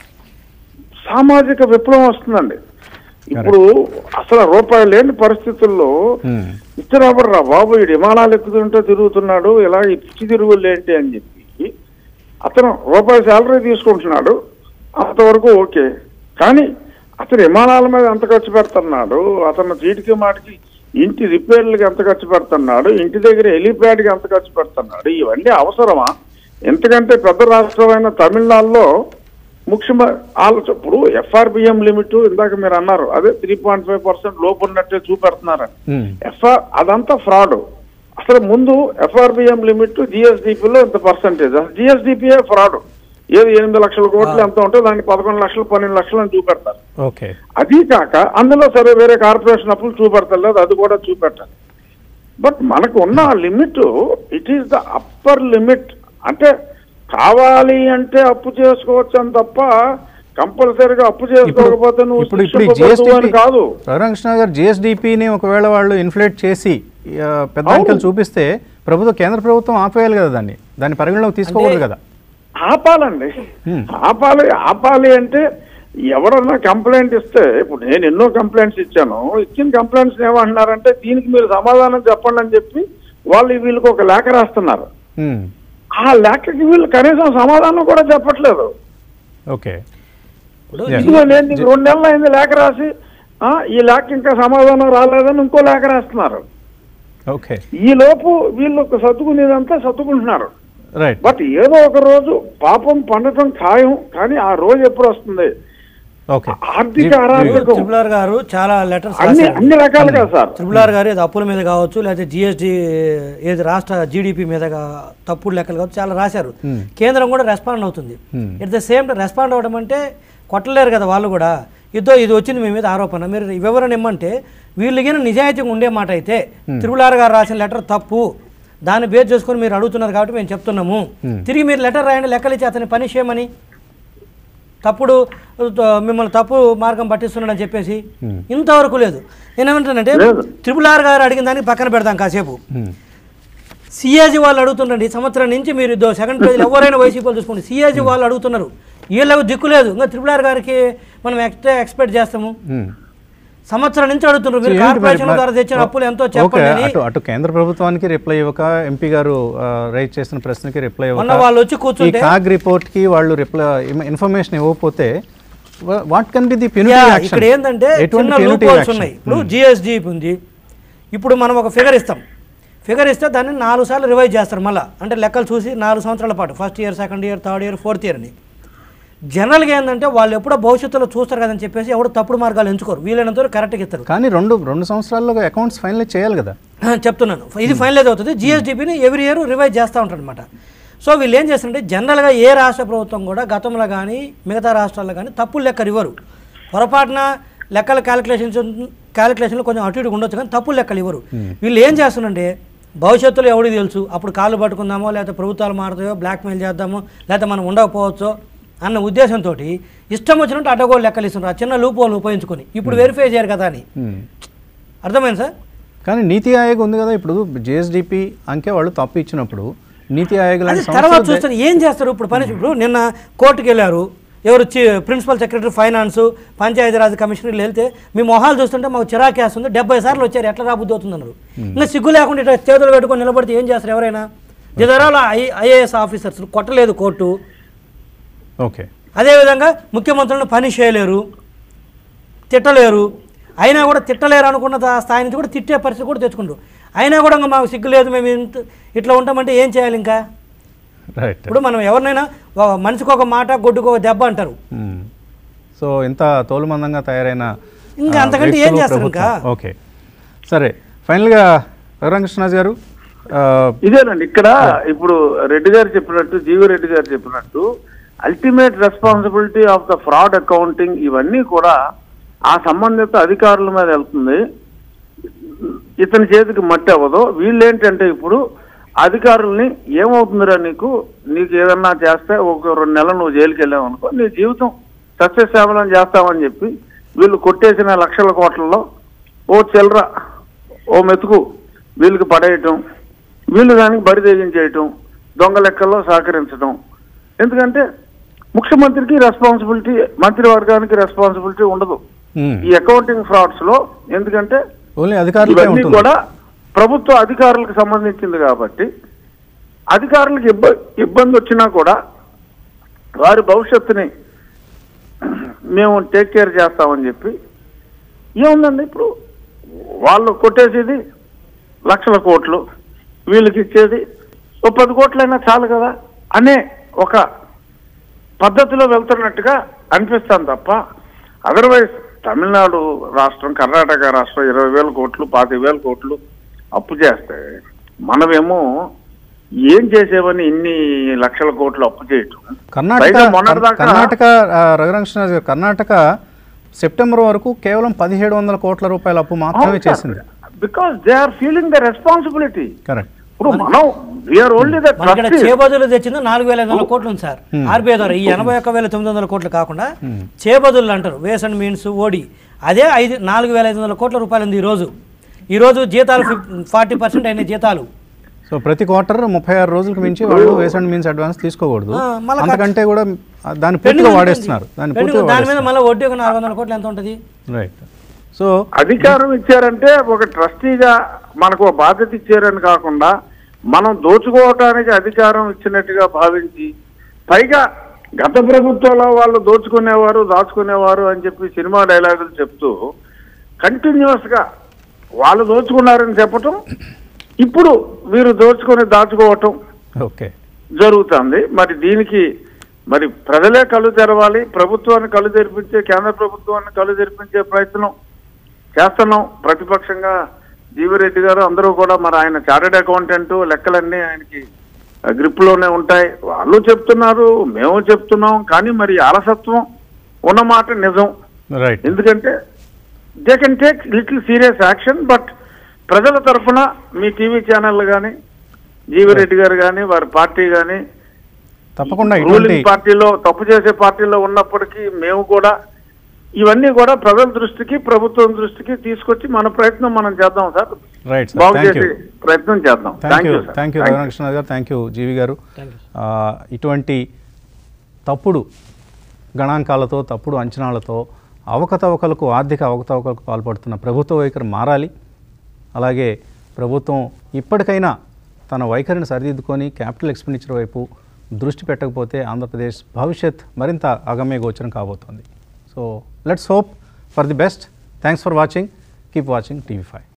Speaker 3: సామాజిక విప్లవం వస్తుందండి ఇప్పుడు అసలు రూపాయి లేని పరిస్థితుల్లో
Speaker 1: హ్మ్.
Speaker 3: ఇచ్చినప్పుడు రా బాబు ఈ విమానాలు ఎక్కుతుంటే తిరుగుతున్నాడు ఇలా ఈ పిచ్చి తిరుగుళ్ళు ఏంటి అని చెప్పి అతను రూపాయి శాలరీ తీసుకుంటున్నాడు అంతవరకు ఓకే కానీ అతను విమానాల మీద ఎంత ఖర్చు పెడుతున్నాడు అతను చీటికి మాటికి ఇంటి రిపేర్లకి ఎంత ఖర్చు పెడుతున్నాడు ఇంటి దగ్గర హెలిప్యాడ్కి ఎంత ఖర్చు పెడుతున్నాడు ఇవన్నీ అవసరమా ఎందుకంటే పెద్ద రాష్ట్రమైన తమిళనాడులో ముఖ్యమ ఆలోచన ఇప్పుడు ఎఫ్ఆర్బిఎం లిమిట్ ఇందాక మీరు అన్నారు అదే త్రీ పాయింట్ ఫైవ్ పర్సెంట్ లోపు ఉన్నట్టే చూపెడుతున్నారని
Speaker 1: హ్మ్.
Speaker 3: ఎఫ్ఆర్ అదంతా ఫ్రాడ్ అసలు ముందు ఎఫ్ఆర్బిఎం లిమిట్ జిఎస్డిపిలో ఇంత పర్సంటేజ్ అసలు జిఎస్డిపిఏ ఫ్రాడ్ ఏది ఎనిమిది లక్షల కోట్లు ఎంత ఉంటే దానికి పదకొండు లక్షలు పన్నెండు లక్షలు అని చూపెడతారు
Speaker 1: ఓకే
Speaker 3: అది కాక అందులో సరే వేరే కార్పొరేషన్ అప్పులు చూపెడతలేదు అది కూడా చూపెట్టాలి బట్ మనకు ఉన్న limit it is the upper limit అంటే కావాలి అంటే అప్పు చేసుకోవచ్చు అని తప్ప కంపల్సరీగా అప్పు చేసుకోకపోతే నువ్వు
Speaker 1: ఇప్పుడు ఇప్పుడు ఈ
Speaker 3: శిక్షింపబడదు అని
Speaker 1: జిఎస్డిపి
Speaker 3: కాదు
Speaker 1: రఘురామకృష్ణ గారు జిఎస్డిపిని ఒకవేళ వాళ్ళు ఇన్ఫ్లేట్ చేసి ఆ, పెద్ద
Speaker 3: అవును.
Speaker 1: అంకెలు చూపిస్తే ప్రభుత్వం కేంద్ర ప్రభుత్వం ఆపేయాలి కదా దాన్ని దాన్ని పరిగణలోకి తీసుకోకూడదు కదా
Speaker 3: ఆపాలండి
Speaker 1: Hmm.
Speaker 3: ఆపాలి ఆపాలి అంటే ఎవరన్నా కంప్లైంట్ ఇస్తే ఇప్పుడు నేను ఎన్నో కంప్లైంట్స్ ఇచ్చాను ఇచ్చిన కంప్లైంట్స్ ఏమంటున్నారంటే దీనికి మీరు సమాధానం చెప్పండి అని చెప్పి వాళ్ళు వీళ్ళకి ఒక లేఖ రాస్తున్నారు
Speaker 1: హ్మ్.
Speaker 3: ఆ లేఖకి వీళ్ళు కనీసం సమాధానం కూడా చెప్పట్లేదు
Speaker 1: ఓకే
Speaker 2: ఇప్పుడు
Speaker 1: Yeah.
Speaker 3: ఇదిగో నేను నీకు రెండు నెలలు అయింది లేఖ రాసి ఆ, ఈ లేఖ ఇంకా సమాధానం రాలేదని ఇంకో లేఖ రాస్తున్నారు
Speaker 1: ఓకే
Speaker 3: ఈ లోపు వీళ్ళు సర్దుకునేదంతా సర్దుకుంటున్నారు
Speaker 1: రైట్
Speaker 3: బట్ ఏదో ఒక రోజు పాపం పండటం ఖాయం కానీ ఆ రోజు ఎప్పుడు వస్తుంది
Speaker 1: ఓకే
Speaker 3: ఆర్థిక అరాచకం
Speaker 2: త్రిపుల్ ఆర్ గారు చాలా లెటర్స్
Speaker 3: అన్ని అన్ని రకాలుగా సార్
Speaker 2: త్రిపుల్ ఆర్ గారు ఏదో అప్పుల మీద కావచ్చు లేకపోతే జిఎస్డి ఏది రాష్ట్ర జీడిపి మీద గా- తప్పుడు లెక్కలు కావచ్చు చాలా రాశారు కేంద్రం కూడా రెస్పాండ్ అవుతుంది at the same time respond అవ్వడం అంటే కొట్టలేరు కదా వాళ్ళు కూడా ఇదో ఇది వచ్చింది మీ మీద ఆరోపణ మీరు వివరణ ఇమ్మంటే వీళ్ళకి నిజాయితీగా ఉండే మాట అయితే త్రిపుల్ ఆర్ గారు రాసిన లెటర్ తప్పు దాన్ని బేస్ చేసుకొని మీరు అడుగుతున్నారు కాబట్టి మేము చెప్తున్నాము తిరిగి మీరు లెటర్ రాయండి లెక్కలు ఇచ్చి అతని పని చేయమని తప్పుడు ఆ, మిమ్మల్ని తప్పు మార్గం పట్టిస్తున్నాడని చెప్పేసి ఇంతవరకు లేదు నేనేమంటానంటే
Speaker 3: లేదు.
Speaker 2: త్రిపుల్ ఆర్ గారు అడిగిన దానికి పక్కన పెడదాం కాసేపు
Speaker 1: హ్మ్.
Speaker 2: సిఏజీ వాళ్ళు అడుగుతుండండి ఈ సంవత్సరం నుంచి మీరు ఇదో సెకండ్ పేజీలో ఎవరైనా వైసీపీ వాళ్ళు చూసుకోండి సిఏజీ వాళ్ళు అడుగుతున్నారు వీళ్ళకు దిక్కు లేదు ఇంకా త్రిపుల్ ఆర్ గారికి మనం ఎక్స్ట్రా ఎక్స్పెక్ట్ చేస్తాము
Speaker 1: హ్మ్.
Speaker 2: సంవత్సరం నుంచి అడుగుతున్నారు మీరు
Speaker 1: ఏంటి మరి-
Speaker 2: కార్పొరేషన్
Speaker 1: మరి-
Speaker 2: ద్వారా తెచ్చిన అప్పులు ఎంతో
Speaker 1: ఓకే,
Speaker 2: చెప్పండి అని
Speaker 1: అటు అటు కేంద్ర ప్రభుత్వానికి రిప్లై ఇవ్వక ఎంపీ గారు రైజ్ చేసిన ప్రశ్నకి రిప్లై
Speaker 2: మొన్న
Speaker 1: ఇవ్వక
Speaker 2: వాళ్ళు వచ్చి
Speaker 1: ఈ
Speaker 2: కూర్చుంటే
Speaker 1: కాగ్ రిపోర్ట్ కి వాళ్ళు రిప్లై ఇన్ఫర్మేషన్ ఇవ్వకపోతే what can be the
Speaker 2: yeah,
Speaker 1: punitive
Speaker 2: ఇక్కడ ఏంటంటే
Speaker 1: ఎటువంటి
Speaker 2: చిన్న
Speaker 1: punitive
Speaker 2: లూప్
Speaker 1: action?
Speaker 2: ఉన్నాయి ఇప్పుడు జిఎస్డి ఉంది ఇప్పుడు మనం ఒక ఫిగర్ ఇస్తాం ఫిగర్ ఇస్తే దాన్ని నాలుగు సార్లు రివైజ్ చేస్తారు మళ్ళీ అంటే లెక్కలు చూసి నాలుగు సంవత్సరాల పాటు first year second year third year fourth year అని జనరల్గా ఏంటంటే వాళ్ళు ఎప్పుడో భవిష్యత్తులో చూస్తారు కదని చెప్పేసి ఎవడు తప్పుడు మార్గాలు ఎంచుకోరు వీలైనంత వరకు కరెక్ట్గా ఇస్తారు
Speaker 1: కానీ రెండు రెండు సంవత్సరాల్లో అకౌంట్స్ ఫైనల్ చేయాలి కదా
Speaker 2: చెప్తున్నాను ఇది ఫైనలైజ్ అవుతుంది జిఎస్డిపిని ఎవ్రీ ఇయర్ రివైజ్ చేస్తూ ఉంటారు అనమాట సో వీళ్ళు ఏం చేస్తారంటే జనరల్గా ఏ రాష్ట్ర ప్రభుత్వం కూడా గతంలో కానీ మిగతా రాష్ట్రాల్లో కానీ తప్పులు లెక్కలు ఇవ్వరు పొరపాటున లెక్కల క్యాలిక్యులేషన్స్ క్యాలిక్యులేషన్లో కొంచెం అటు ఇటు ఉండొచ్చు కానీ తప్పులు లెక్కలు ఇవ్వరు వీళ్ళు ఏం చేస్తున్నారంటే భవిష్యత్తులో ఎవడికి తెలుసు అప్పుడు కాళ్ళు పట్టుకుందామో లేకపోతే ప్రభుత్వాలు మారుతాయో బ్లాక్మెయిల్ చేద్దామో లేకపోతే మనం ఉండకపోవచ్చో అన్న ఉద్దేశంతో ఇష్టం వచ్చినట్టు అడ్డగోలు లెక్కలు ఇస్తున్నారు ఆ చిన్న లూప్ వాళ్ళు ఉపయోగించుకొని ఇప్పుడు వెరిఫై చేయరు కదా అని
Speaker 1: Hmm.
Speaker 2: అర్థమైంది సార్
Speaker 1: కానీ నీతి ఆయోగ్ ఉంది కదా ఇప్పుడు జిఎస్డిపి అంకే వాళ్ళు తప్పు ఇచ్చినప్పుడు నీతి ఆయోగ్
Speaker 2: అది
Speaker 1: లాంటి
Speaker 2: తర్వాత
Speaker 1: సంస్థలు
Speaker 2: చూస్తారు ఏం చేస్తారు ఇప్పుడు పని ఇప్పుడు నిన్న కోర్టుకి వెళ్ళారు ఎవరు చి- ప్రిన్సిపల్ సెక్రటరీ ఫైనాన్స్ పంచాయతీరాజ్ కమిషనర్లు వెళ్తే మీ మొహాలు చూస్తుంటే మాకు చిరాకేస్తుంది డెబ్బై సార్లు వచ్చారు ఎట్లా రాబుద్ది అవుతుంది అన్నారు ఇంకా సిగ్గు లేకుండా ఇట్లా చేతులు పెట్టుకొని నిలబడితే ఏం చేస్తారు ఎవరైనా దిదరాల ఐ ఐఏఎస్ ఆఫీసర్స్ కొట్టలేదు కోర్టు
Speaker 1: ఓకే
Speaker 2: అదేవిధంగా ముఖ్యమంత్రులను పని చేయలేరు తిట్టలేరు అయినా కూడా తిట్టలేరు అనుకున్న దా- స్థాయి నుంచి కూడా తిట్టే పరిస్థితి కూడా తెచ్చుకుంటారు అయినా కూడా ఇంకా మాకు సిగ్గు లేదు మేము ఇంత ఇట్లా ఉంటామంటే ఏం చేయాలి ఇంకా
Speaker 1: రైట్
Speaker 2: ఇప్పుడు మనం ఎవరినైనా ఒక మనిషికి ఒక మాట గొడ్డుకు ఒక దెబ్బ అంటారు
Speaker 1: సో ఇంత తోలుమందంగా తయారైన
Speaker 2: ఇంకా
Speaker 1: ఆ,
Speaker 2: అంతకంటే ఏం
Speaker 1: వ్యక్తులు,
Speaker 2: చేస్తారు
Speaker 1: ప్రభుత్వం.
Speaker 2: ఇంకా?
Speaker 1: ఓకే సరే ఫైనల్గా రఘురామకృష్ణరాజు గారు ఆ,
Speaker 3: ఇదేనండి ఇక్కడ ఇప్పుడు రెడ్డి గారు చెప్పినట్టు జీవి రెడ్డి గారు చెప్పినట్టు ultimate responsibility of the fraud accounting ఇవన్నీ కూడా ఆ సంబంధిత అధికారుల మీద వెళ్తుంది ఇతని చేతికి మట్టి అవ్వదు వీళ్ళు ఏంటంటే ఇప్పుడు అధికారుల్ని ఏమవుతుందిరా నీకు నీకు ఏదన్నా చేస్తే ఒక రెండు నెలలు నువ్వు జైలుకి వెళ్ళావు అనుకో నీ జీవితం సస్యశ్యామలం చేస్తామని చెప్పి వీళ్ళు కొట్టేసిన లక్షల కోట్లలో ఓ చిల్లర ఓ మెతుకు వీళ్ళకి పడేయటం వీళ్ళు దానికి బరి తెగించేయటం దొంగ లెక్కల్లో సహకరించడం ఎందుకంటే ముఖ్యమంత్రికి రెస్పాన్సిబిలిటీ మంత్రివర్గానికి రెస్పాన్సిబిలిటీ ఉండదు
Speaker 1: మ్మ్.
Speaker 3: ఈ అకౌంటింగ్ ఫ్రాడ్స్ లో ఎందుకంటే
Speaker 1: ఓన్లీ అధికారులకే
Speaker 3: ఇవన్నీ
Speaker 1: ఉంటుంది
Speaker 3: కూడా ప్రభుత్వ అధికారులకు సంబంధించింది కాబట్టి అధికారులకు ఇబ్బ ఇబ్బంది వచ్చినా కూడా వారి భవిష్యత్తుని మేము టేక్ కేర్ చేస్తామని చెప్పి ఏముందండి ఇప్పుడు వాళ్ళు కొట్టేసేది లక్షల కోట్లు వీళ్ళకి ఇచ్చేది ఓ పది కోట్లైనా చాలు కదా అనే ఒక పద్ధతిలో వెళ్తున్నట్టుగా అనిపిస్తాను తప్ప అదర్వైజ్ తమిళనాడు రాష్ట్రం కర్ణాటక రాష్ట్రం ఇరవై వేల కోట్లు పాతిక వేల కోట్లు అప్పు చేస్తే మనమేమో ఏం చేసేవని ఇన్ని లక్షల కోట్లు అప్పు చేయటం
Speaker 1: కర్ణాటక
Speaker 3: పైగా మొన్నటిదాకా-
Speaker 1: కర్ణాటక రఘురామకృష్ణరాజు గారు కర్ణాటక సెప్టెంబర్ వరకు కేవలం పదిహేడు వందల కోట్ల రూపాయల అప్పు మాత్రమే చేసింది
Speaker 3: because they are feeling the responsibility
Speaker 1: correct
Speaker 3: ఇప్పుడు మనం వీఆర్ ఓన్లీ ద
Speaker 2: మన ఇక్కడ చేబదులు తెచ్చింది నాలుగు వేల ఐదు వందల కోట్లు ఉంది సార్ ఆర్బీఐ ద్వారా ఈ ఎనభై ఒక్క వేల తొమ్మిది వందల కోట్లు కాకుండా చేబదులు అంటారు వేస్ అండ్ మీన్స్ ఓడి అదే ఐదు నాలుగు వేల ఐదు వందల కోట్ల రూపాయలు ఉంది ఈరోజు ఈరోజు జీతాలు ఫార్టీ పర్సెంట్ అయిన జీతాలు
Speaker 1: సో ప్రతి క్వార్టర్ ముప్పై ఆరు రోజులకు మించి వాళ్ళు వేస్ అండ్ మీన్స్ అడ్వాన్స్ తీసుకోకూడదు
Speaker 2: ఆ, మళ్ళా
Speaker 1: అంతకంటే కూడా ఆ, దాన్ని
Speaker 2: పెండింగ్
Speaker 1: పూర్తిగా
Speaker 2: ఉంటుంది.
Speaker 1: వాడేస్తున్నారు దాన్ని
Speaker 2: పెండింగ్
Speaker 1: పూర్తిగా
Speaker 2: దాని మీద మళ్ళీ వడ్డీ ఒక నాలుగు వందల కోట్లు ఎంత ఉంటుంది
Speaker 1: రైట్ సో
Speaker 3: అధికారం ఇచ్చారంటే ఒక ట్రస్టీగా మనకు ఒక బాధ్యత ఇచ్చారని కాకుండా మనం దోచుకోవటానికి అధికారం ఇచ్చినట్టుగా భావించి పైగా గత ప్రభుత్వంలో వాళ్ళు దోచుకునేవారు దాచుకునేవారు అని చెప్పి సినిమా డైలాగులు చెప్తూ కంటిన్యూస్ గా వాళ్ళు దోచుకున్నారని చెప్పటం ఇప్పుడు వీరు దోచుకొని దాచుకోవటం
Speaker 1: ఓకే
Speaker 3: జరుగుతుంది మరి దీనికి మరి ప్రజలే కళ్ళు తెరవాలి ప్రభుత్వాన్ని కళ్ళు తెరిపించే కేంద్ర ప్రభుత్వాన్ని కళ్ళు తెరిపించే ప్రయత్నం చేస్తున్నాం ప్రతిపక్షంగా జీవిరెడ్డి గారు అందరూ కూడా మరి ఆయన చార్టెడ్ అకౌంటెంట్ లెక్కలన్నీ ఆయనకి గ్రిప్ లోనే ఉంటాయి వాళ్ళు చెప్తున్నారు మేము చెప్తున్నాం కానీ మరి అలసత్వం ఉన్నమాట నిజం
Speaker 1: రైట్
Speaker 3: ఎందుకంటే they can take little serious action but ప్రజల తరఫున మీ టీవీ ఛానల్ కానీ జీవిరెడ్డి గారు కానీ వారి పార్టీ కానీ
Speaker 1: తప్పకుండా ఇటువంటి
Speaker 3: రూలింగ్ పార్టీలో తప్పు చేసే పార్టీలో ఉన్నప్పటికీ మేము కూడా ఇవన్నీ కూడా ప్రజల దృష్టికి ప్రభుత్వం దృష్టికి తీసుకొచ్చి మన ప్రయత్నం మనం చేద్దాం సార్
Speaker 1: రైట్ సార్
Speaker 3: బాగు
Speaker 1: థ్యాంక్
Speaker 3: చేసే
Speaker 1: యూ
Speaker 3: ప్రయత్నం చేద్దాం
Speaker 1: thank you
Speaker 3: sir
Speaker 1: thank you
Speaker 3: Thank you.
Speaker 1: Raghuramakrishna గారు థ్యాంక్ యూ జీవి గారు
Speaker 2: Thank you.
Speaker 1: ఆ, ఇటువంటి తప్పుడు గణాంకాలతో తప్పుడు అంచనాలతో అవకతవకలకు ఆర్థిక అవకతవకలకు పాల్పడుతున్న ప్రభుత్వ వైఖరి మారాలి అలాగే ప్రభుత్వం ఇప్పటికైనా తన వైఖరిని సరిదిద్దుకొని క్యాపిటల్ ఎక్స్పెండిచర్ వైపు దృష్టి పెట్టకపోతే ఆంధ్రప్రదేశ్ భవిష్యత్ మరింత అగమ్య గోచరం కాబోతోంది so let's hope for the best thanks for watching keep watching TV five